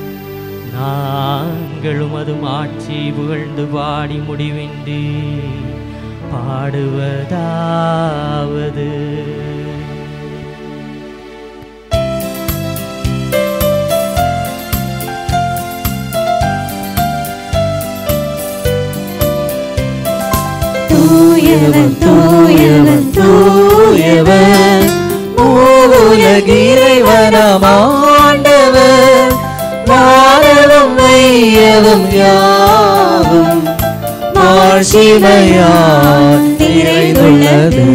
Speaker 3: நாங்களும் அதும் ஆட்சி புகழ்ந்து பாடி முடிவின்றி பாடுவதாவது
Speaker 1: தூயவன் தூயவன் தூயவன்
Speaker 2: மூவுலகிறைவனம் ஆண்டவர் வானலும் மையவும் யாவும் மாட்சிமையால் நிறைந்துள்ளது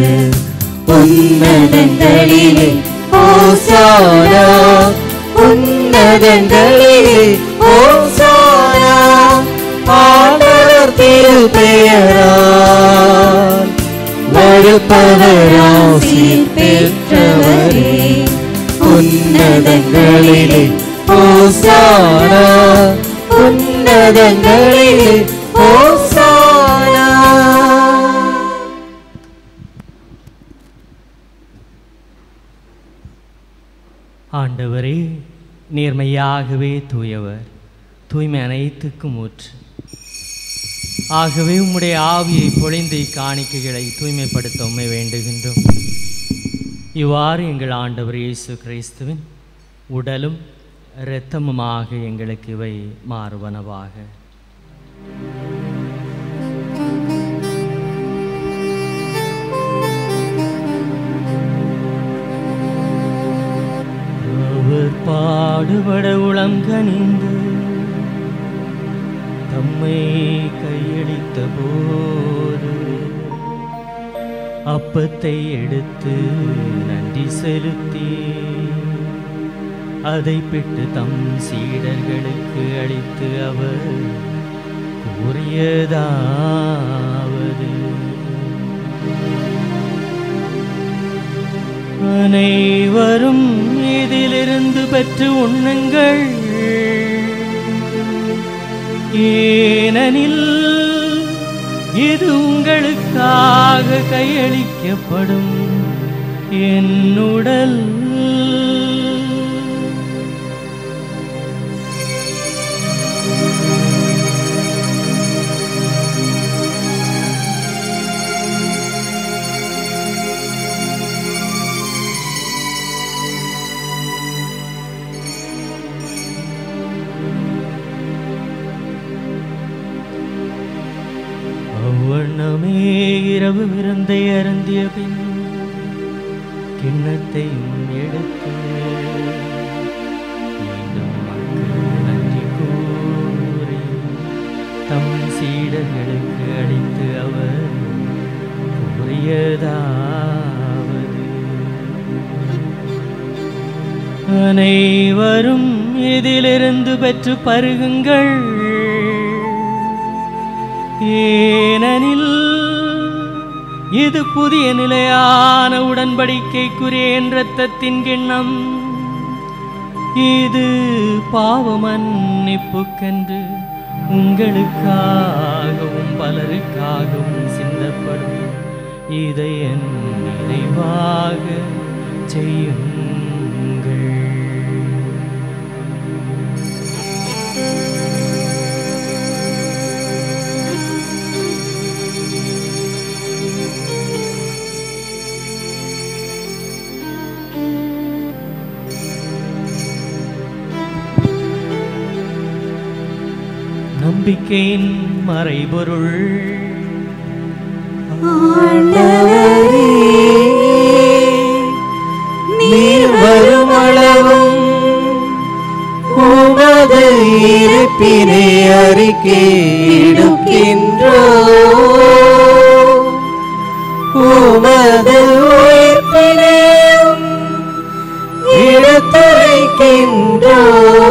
Speaker 2: உன்னதங்களிலே ஓசானா உன்னதங்களிலே ஓசானா ஆண்டவர் திருப்பெயரால் வருப்பவராசீர் பெற்றவரே உன்னதங்களிலே ஓசானா உன்னதங்களிலே ஓசானா
Speaker 3: ஆண்டவரே நேர்மையாகவே தூயவர் தூய்மை அனைத்துக்கும் ஊற்று ஆகவே உம்முடைய ஆவியை பொழிந்து இக்காணிக்கைகளை தூய்மைப்படுத்த உம்மை வேண்டுகின்றோம் இவ்வாறு எங்கள் ஆண்டவர் இயேசு கிறிஸ்துவின் உடலும் இரத்தமுமாக எங்களுக்கு இவை மாறுவனவாக அவர் பாடுபட உளம் கனிந்து தம்மை கையளித்த போது அப்பத்தை எடுத்து நன்றி செலுத்தி அதை பெற்று தம் சீடர்களுக்கு அளித்து அவர் கூறியதாவது அனைவரும் இதிலிருந்து பெற்று உண்ணுங்கள் ஏனெனில் இது உங்களுக்காக கையளிக்கப்படும் என்னுடல் அவ்வண்ணமே இரவு விருந்தை அருந்திய பின் கிண்ணத்தையும் எடுத்து மீண்டும் மக்கள் நன்றி கூறி தம் சீடர்களுக்கு அளித்து அவர் கூறியதாவது அனைவரும் இதிலிருந்து பெற்று பருகுங்கள் ஏனெனில் இது புதிய நிலையான உடன்படிக்கைக்குரிய என் இரத்தத்தின் கிண்ணம் இது பாவ மன்னிப்புக்கென்று உங்களுக்காகவும் பலருக்காகவும் சிந்தப்படும் இதை என் நினைவாக செய்யுங்கள் நம்பிக்கையின் மறைபொருள்
Speaker 1: ஆண்டவரே நீர் வரும் அளவும் உமது இருப்பினை அறிக்கையிடுகின்றோ உமது உயிர்ப்பினையும் எடுத்துரைக்கின்றோ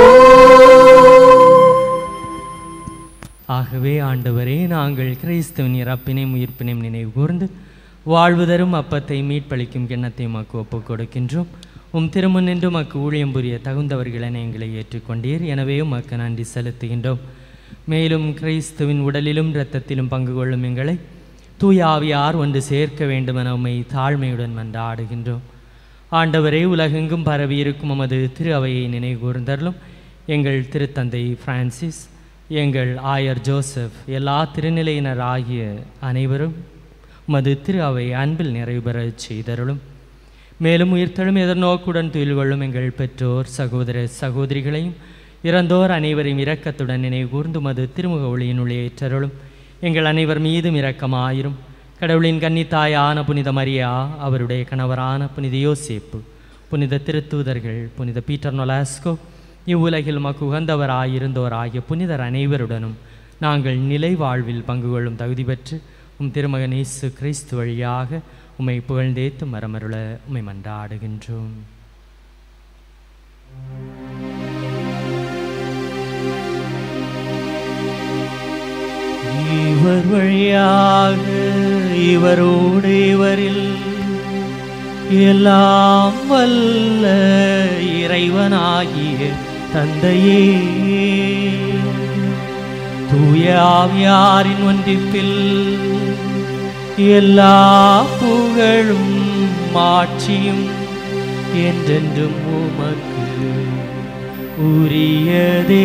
Speaker 3: ஆகவே ஆண்டவரே நாங்கள் கிறிஸ்துவின் இறப்பினையும் உயிர்ப்பினையும் நினைவு கூர்ந்து வாழ்வு தரும் அப்பத்தை மீட்பளிக்கும் கிண்ணத்தை மக்கு ஒப்புக் கொடுக்கின்றோம் உம் திருமுன்னின்று மக்கு ஊழியம் புரிய தகுந்தவர்களென எங்களை ஏற்றுக்கொண்டீர் எனவே உமக்கு நன்றி செலுத்துகின்றோம் மேலும் கிறிஸ்துவின் உடலிலும் இரத்தத்திலும் பங்கு கொள்ளும் எங்களை தூய ஆவியார் ஒன்று சேர்க்க வேண்டுமென உம்மை தாழ்மையுடன் மன்றாடுகின்றோம் ஆண்டவரே உலகெங்கும் பரவி இருக்கும் உமது திரு அவையை நினைவு கூர்ந்தருளும் எங்கள் திருத்தந்தை பிரான்சிஸ் எங்கள் ஆயர் ஜோசப் எல்லா திருநிலையினர் ஆகிய அனைவரும் உமது திரு அவை அன்பில் நிறைவு பெறச் செய்தருளும் மேலும் உயிர்த்தெழும் எதிர்நோக்குடன் துயில் கொள்ளும் எங்கள் பெற்றோர் சகோதர சகோதரிகளையும் இறந்தோர் அனைவரையும் இரக்கத்துடன் நினைவு கூர்ந்து உமது திருமுக ஒளியினுள்ளே ஏற்றருளும் எங்கள் அனைவர் மீதும் இரக்கமாயிரும் கடவுளின் கன்னித்தாயான புனித மரியா அவருடைய கணவரான புனித யோசேப்பு புனித திருத்தூதர்கள் புனித பீட்டர் நொலாஸ்கோ இவ்வுலகில் மக்கு உகந்தவராயிருந்தோராகிய புனிதர் அனைவருடனும் நாங்கள் நிலை வாழ்வில் பங்கு கொள்ளும் தகுதி பெற்று உம் திருமகன் இயேசு கிறிஸ்து வழியாக உம்மை புகழ்ந்தேத்து மரமருள உம்மை மன்றாடுகின்றோம் இவர் வழியாக இவரோடு இவரில் எல்லாம் வல்ல இறைவனாகிய தந்தையே தூய ஆவியாரின் ஒன்றிப்பில் எல்லா புகழும் மாட்சியும் என்றென்றும் உமக்கு உரியதே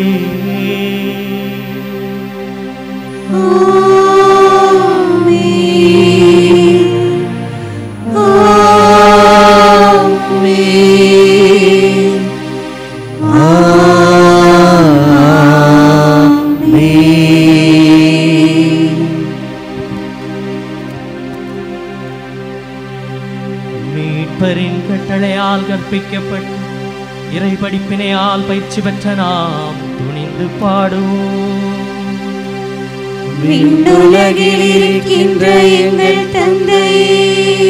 Speaker 3: மீட்பரின் கட்டளையால் கற்பிக்கப்பட்டு இறை படிப்பினையால் பயிற்சி பெற்ற நாம் துணிந்து பாடுவோம்
Speaker 1: விண்ணுலகில் இருக்கின்ற எங்கள் தந்தையே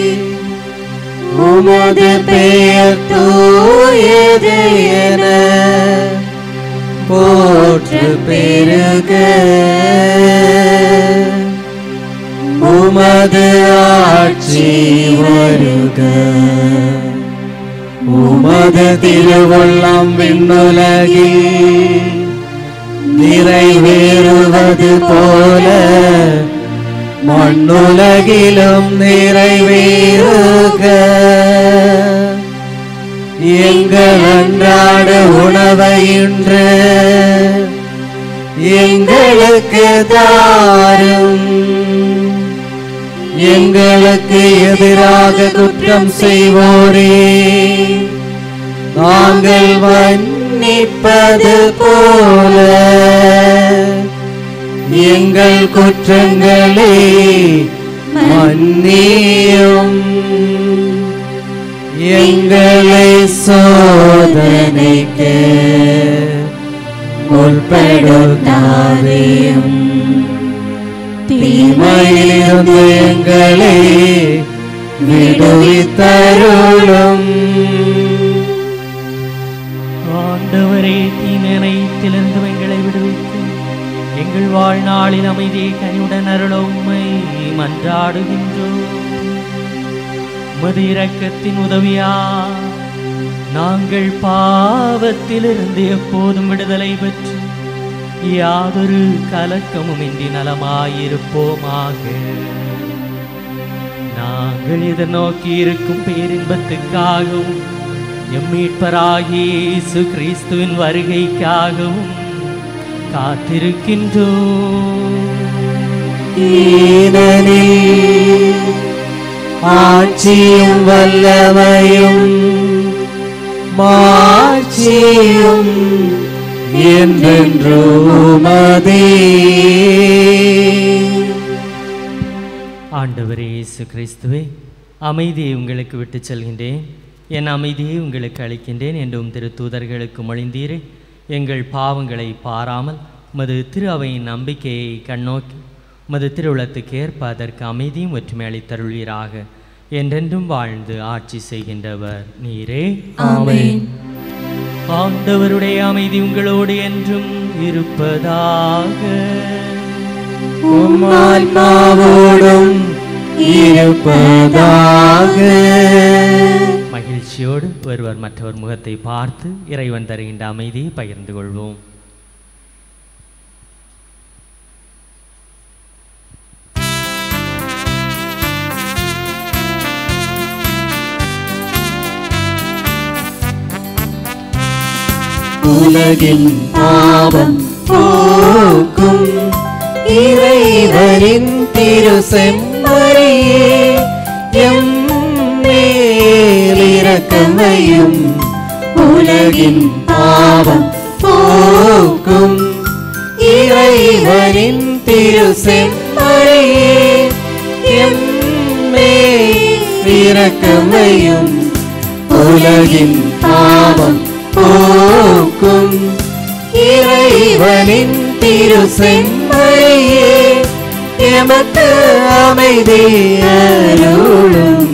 Speaker 1: உமது பெயர் தூயது என போற்று பெருக உமது ஆட்சி வருக உமது திருவள்ளம் விண்ணுலகில் நிறைவேறுவது போல மண்ணுலகிலும் நிறைவேறுக எங்கள் அன்றாட உணவை இன்று எங்களுக்கு தாரும் எங்களுக்கு எதிராக குற்றம் செய்வோரே நாங்கள் மன்னிப்பது போல எங்கள் குற்றங்களை மன்னியும் எங்களை சோதனைக்கு உட்படுத்தாதையும் தீமையிலிருந்து எங்களை விடுவித்தருளும்
Speaker 3: ஆண்டவரே தீ துன்பத்திலிருந்து எங்களை விடுவித்து எங்கள் வாழ்நாளில் அமைதியை கனிவுடன் அருள உம்மை மன்றாடுகின்றோம் உமது இரக்கத்தின் உதவியா நாங்கள் பாவத்திலிருந்து எப்போதும் விடுதலை பெற்று யாதொரு கலக்கமும் இன்றி நலமாயிருப்போமாக நாங்கள் எதிர்நோக்கி இருக்கும் பேரின்பத்துக்காகவும் எம் மீட்பராகிய இயேசு கிறிஸ்துவின் வருகைக்காகவும் காத்திருக்கின்றோம்
Speaker 2: ஏனெனில் ஆட்சியும் வல்லமையும் மாட்சியும் என்றென்றுமதே
Speaker 3: ஆண்டவரே இயேசு கிறிஸ்துவே அமைதியை உங்களுக்கு விட்டுச் செல்கின்றேன் என் அமைதியை உங்களுக்கு அளிக்கின்றேன் என்றும் திரு தூதர்களுக்கு மொழிந்தீரே எங்கள் பாவங்களை பாராமல் உமது திரு அவையின் நம்பிக்கையை கண்ணோக்கி உமது திருவுளத்துக்கு ஏற்ப அதற்கு அமைதியும் ஒற்றுமை அளித்தருள்வீராக என்றென்றும் வாழ்ந்து ஆட்சி செய்கின்றவர் நீரே
Speaker 2: ஆமென்
Speaker 3: ஆண்டவருடைய அமைதி உங்களோடு என்றும் இருப்பதாக
Speaker 2: உம் ஆத்மாவோடும் இருப்பதாக
Speaker 3: மகிழ்ச்சியோடு ஒருவர் மற்றவர் முகத்தை பார்த்து இறைவன் தருகின்ற அமைதியை பகிர்ந்து கொள்வோம்
Speaker 2: உலகின் பாவம் போக்கும் இறைவனின் திரு செம்மறியே எம் மேலிரக்கமையும் உலகின் பாவம் போக்கும் இறைவனின் திரு செம்மறியே எம் மேலிரக்கமையும் உலகின் பாவம் போக்கும் இறைவனின் திரு செம்மறியே எமக்கு அமைதி அருளும்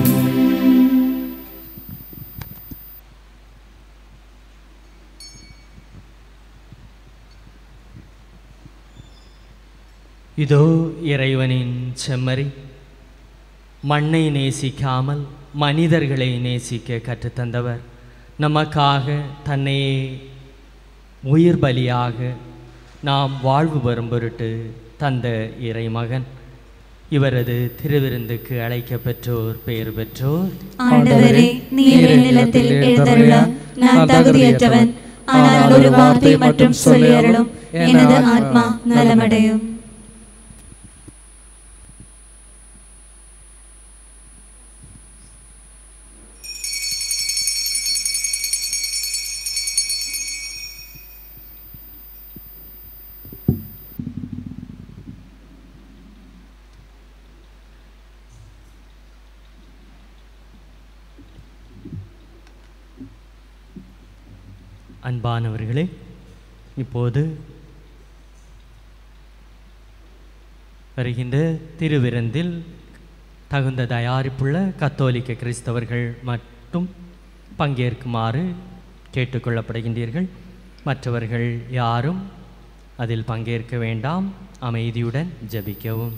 Speaker 3: இதோ இறைவனின் செம்மறி மண்ணை நேசிக்காமல் மனிதர்களை நேசிக்க கற்றுத்தந்தவர் நமக்காக தன்னையே உயிர் பலியாக நாம் வாழ்வு பெறும் பொருட்டு தந்த இறைமகன் இவரது திருவிருந்துக்கு அழைக்கப் பெற்றோர் பெயர் பெற்றோர்
Speaker 7: ஆண்டவரே நீர் என் நிலத்தில் எழுந்தருள நான் தகுதியற்றவன் ஆனால் ஒரு வார்த்தை மட்டும் சொல்லி அருளும் எனது ஆத்மா நலமடையும்
Speaker 3: அன்பானவர்களே இப்போது வருகின்ற திருவிருந்தில் தகுந்த தயாரிப்புள்ள கத்தோலிக்க கிறிஸ்தவர்கள் மட்டும் பங்கேற்குமாறு கேட்டுக்கொள்ளப்படுகின்றீர்கள் மற்றவர்கள் யாரும் அதில் பங்கேற்க வேண்டாம் அமைதியுடன் ஜெபிக்கவும்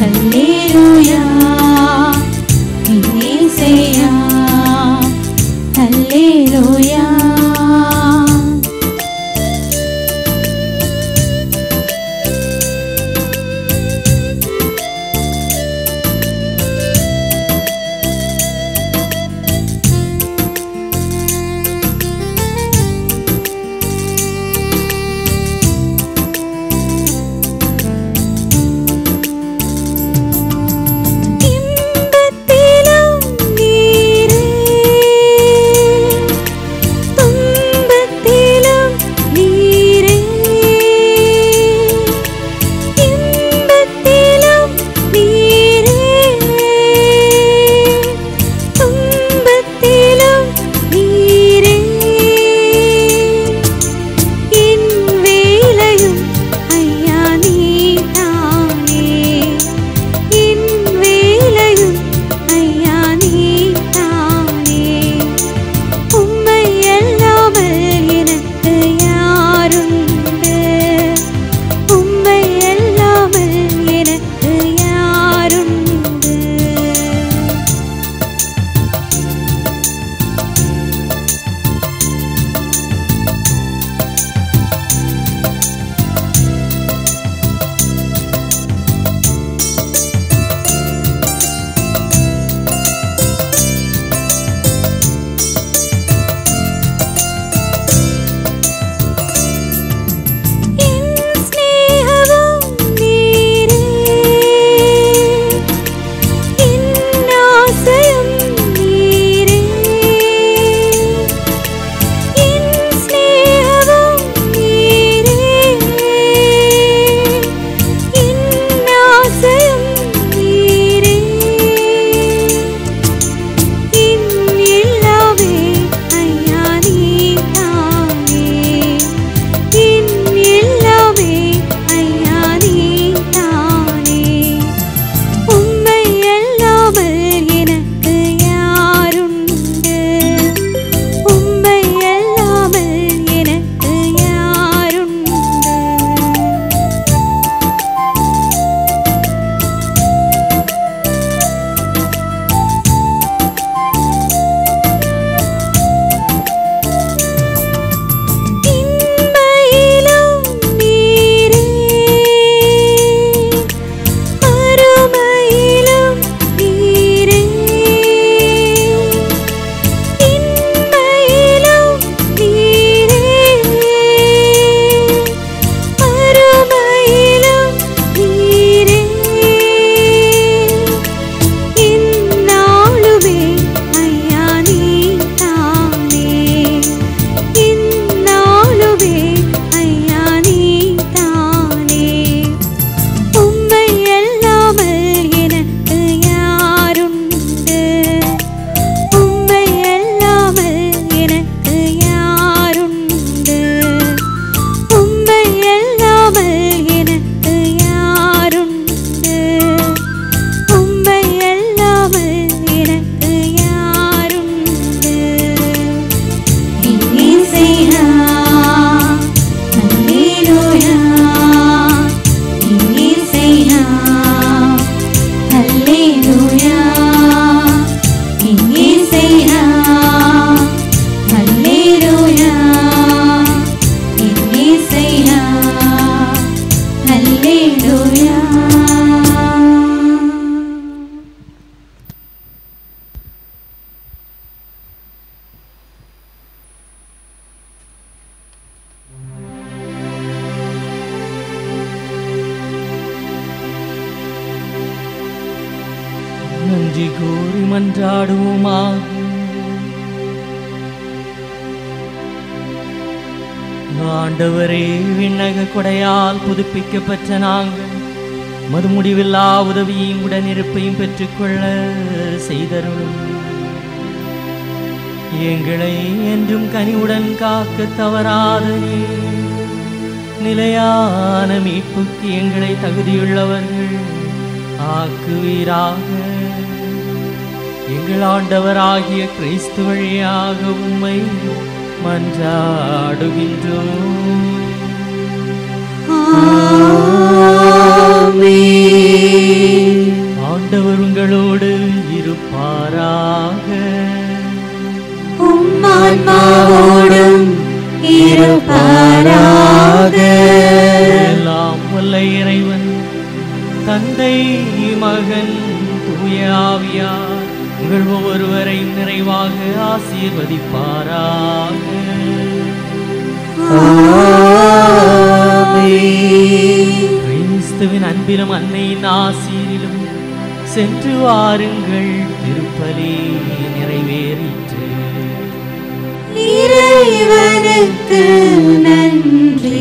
Speaker 7: ஹல்லேலூயா இயேசையா ஹல்லேலூயா இன்பத்திலும் நீரே துன்பத்திலும் நீரே இன்பத்திலும் நீரே துன்பத்திலும் நீரே என் வேலையும் ஐயா நீதானே என் வேலையும் ஐயா நீதானே உம்மை அல்லாமல் எனக்கு யாருண்டு உம்மை அல்லாமல் எனக்கு யாருண்டு என் ஸ்நேகமும் நீரே என் ஆசையும் நீரே என் ஸ்நேகமும் நீரே என் ஆசையும் நீரே என் எல்லாமே ஐயா நீதானே என் எல்லாமே ஐயா நீதானே உம்மை அல்லாமல் எனக்கு யாருண்டு உம்மை அல்லாமல் எனக்கு யாருண்டு இன்மையிலும் நீரே அருமையிலும் நீரே இன்மையிலும் நீரே அருமையிலும் நீரே இந்நாளுமே ஐயா நீதானே இந்நாளுமே ஐயா நீதானே உம்மை அல்லாமல் எனக்கு யாருண்டு உம்மை அல்லாமல் எனக்கு யாருண்டு உம்மை அல்லாமல் எனக்கு யாருண்டு உம்மை அல்லாமல் எனக்கு யாருண்டு இயேசையா ஹல்லேலூயா இயேசையா ஹல்லேலூயா இயேசையா ஹல்லேலூயா இயேசையா ஹல்லேலூயா
Speaker 3: நன்றி கூறி மன்றாடுவோமா ஆண்டவரே விண்ணக கொடையால் புதுப்பிக்கப்பட்ட நாங்கள் மது முடிவில்லா உதவியும் உடனிருப்பையும் பெற்றுக்கொள்ள செய்தருளும் எங்களை என்றும் கனிவுடன் காக்க தவறாத நீர் நிலையான மீட்புக்கு எங்களை தகுதியுள்ளவர்கள் ஆக்குவீராக எங்கள் ஆண்டவராகிய கிறிஸ்து வழியாக உம்மை மன்றாடுகின்றோம் ஆண்டவர் உங்களோடு இருப்பாராக
Speaker 7: உம்மான்மாவோடும் இருப்பாராக
Speaker 3: எல்லாம் வல்ல இறைவன் தந்தை மகன் தூய ஆவியார் உங்கள் ஒவ்வொருவரையும் நிறைவாக ஆசீர்வதிப்பாராக கிறிஸ்துவின் அன்பிலும் அன்னையின் ஆசீரிலும் சென்று வாருங்கள் திருப்பலி நிறைவேறிற்று
Speaker 7: இறைவனுக்கு நன்றி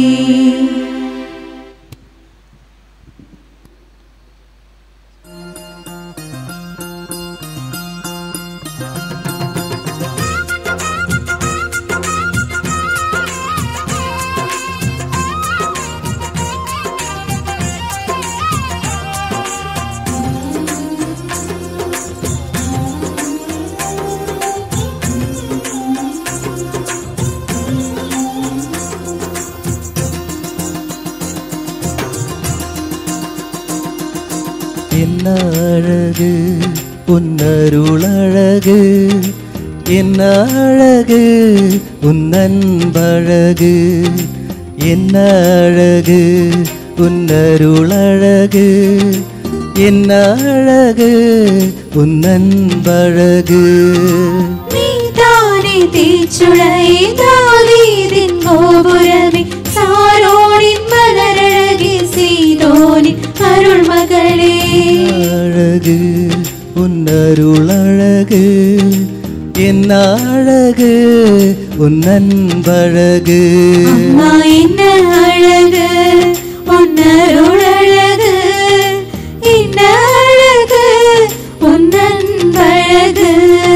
Speaker 2: என்ன அழகு உன்னருளழகு என்ன அழகு உன்னன்பழகு என்ன அழகு உன்னருளழகு என்ன அழகு உன்னன்பழகு
Speaker 7: நீதானே தீச்சுளை தாவீதின் கோபுரமே சாரோனின் மலரழகே சீதோனின் அருள் மகளே
Speaker 2: அழகு உன்னருளழகு என்ன அழகு உன்னன்பழகு
Speaker 7: அம்மா என்ன அழகு உன்னருள் அழகு என்ன அழகு உன்னன்பழகு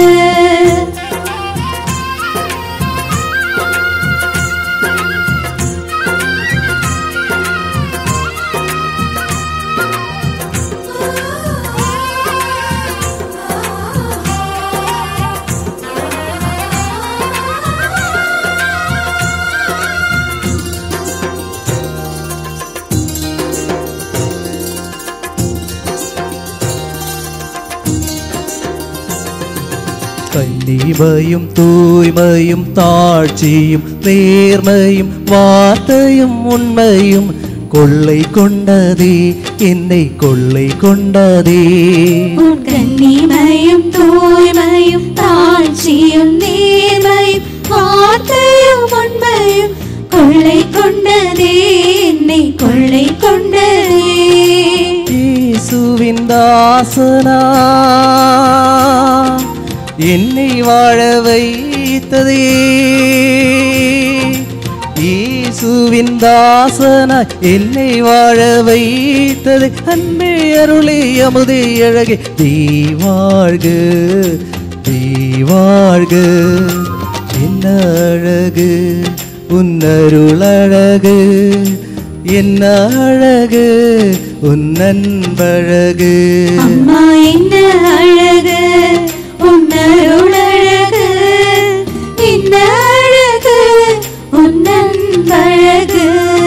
Speaker 2: കന്നിമയും തൂയ്മയും താഴ്ചയും നേർമയും വാർത്തയും ഉണ്മയും കൊള്ളை கொண்டதே என்னை கொள்ளை கொண்டதே
Speaker 7: உன் கன்னிமையும் தூய்மையும் தாழ்ச்சியும் நேர்மையும் வார்த்தையும் உண்மையும் கொள்ளை கொண்டதே என்னை கொள்ளை கொண்டதே
Speaker 2: இயேசுவின் தாசனா என்னை வாழ வைத்ததே இயேசுவின் தாசனா என்னை வாழ வைத்தது அன்பே அருளே அமுதே அழகே நீ வாழ்க நீ வாழ்க என்ன அழகு உன்னருள் அழகு என்ன அழகு உன்னன்பழகு
Speaker 7: அம்மா என்ன அழகு உன்னருள் அழகு என்ன அழகு உன்னன்பழகு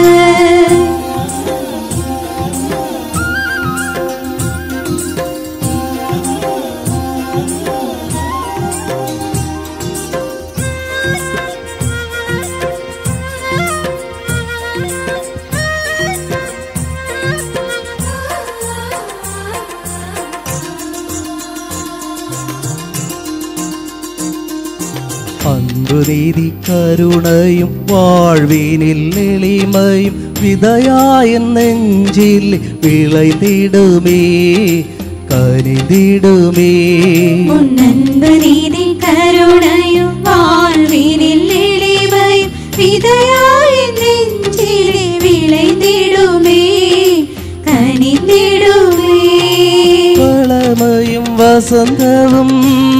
Speaker 2: அன்பு நீதி கருணையும் வாழ்வினில் எளிமையும் விதையாயின் நெஞ்சில் விளைந்திடுமே கனிந்திடுமே
Speaker 7: உன் அன்பு நீதி கருணையும் வாழ்வினில் எளிமையும் விதையாய் நெஞ்சிலே விளைந்திடுமே கனிந்திடுமே
Speaker 2: வளமையும் வசந்தவும்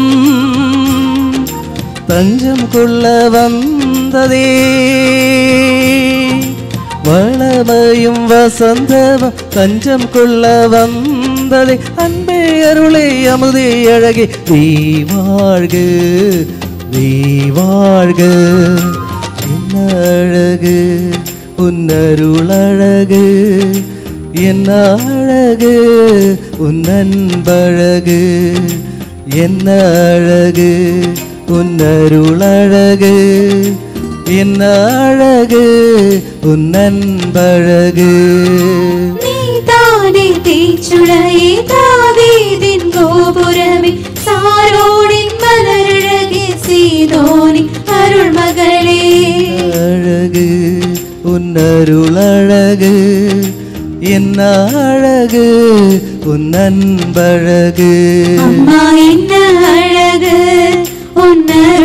Speaker 2: தஞ்சம் கொள்ள வந்ததே வளமையும் வசந்தவும் தஞ்சம் கொள்ள வந்ததே அன்பே அருளே அமுதே அழகே நீ வாழ்க நீ வாழ்க என்ன அழகு உன்னருள் அழகு என்ன அழகு உன் அன்பழகு என்ன அழகு உன் அருளழகு என்ன அழகு உன் அன்பழகு
Speaker 7: நீதானே தீச்சுளையே தாவீதின் கோபுரமே சாரோடின் மலரழகே சீதோனி அருள் மகளே
Speaker 2: அழகு உன் அருளழகு என்ன அழகு உன் அன்பழகு
Speaker 7: அம்மா என்ன அழகு உன்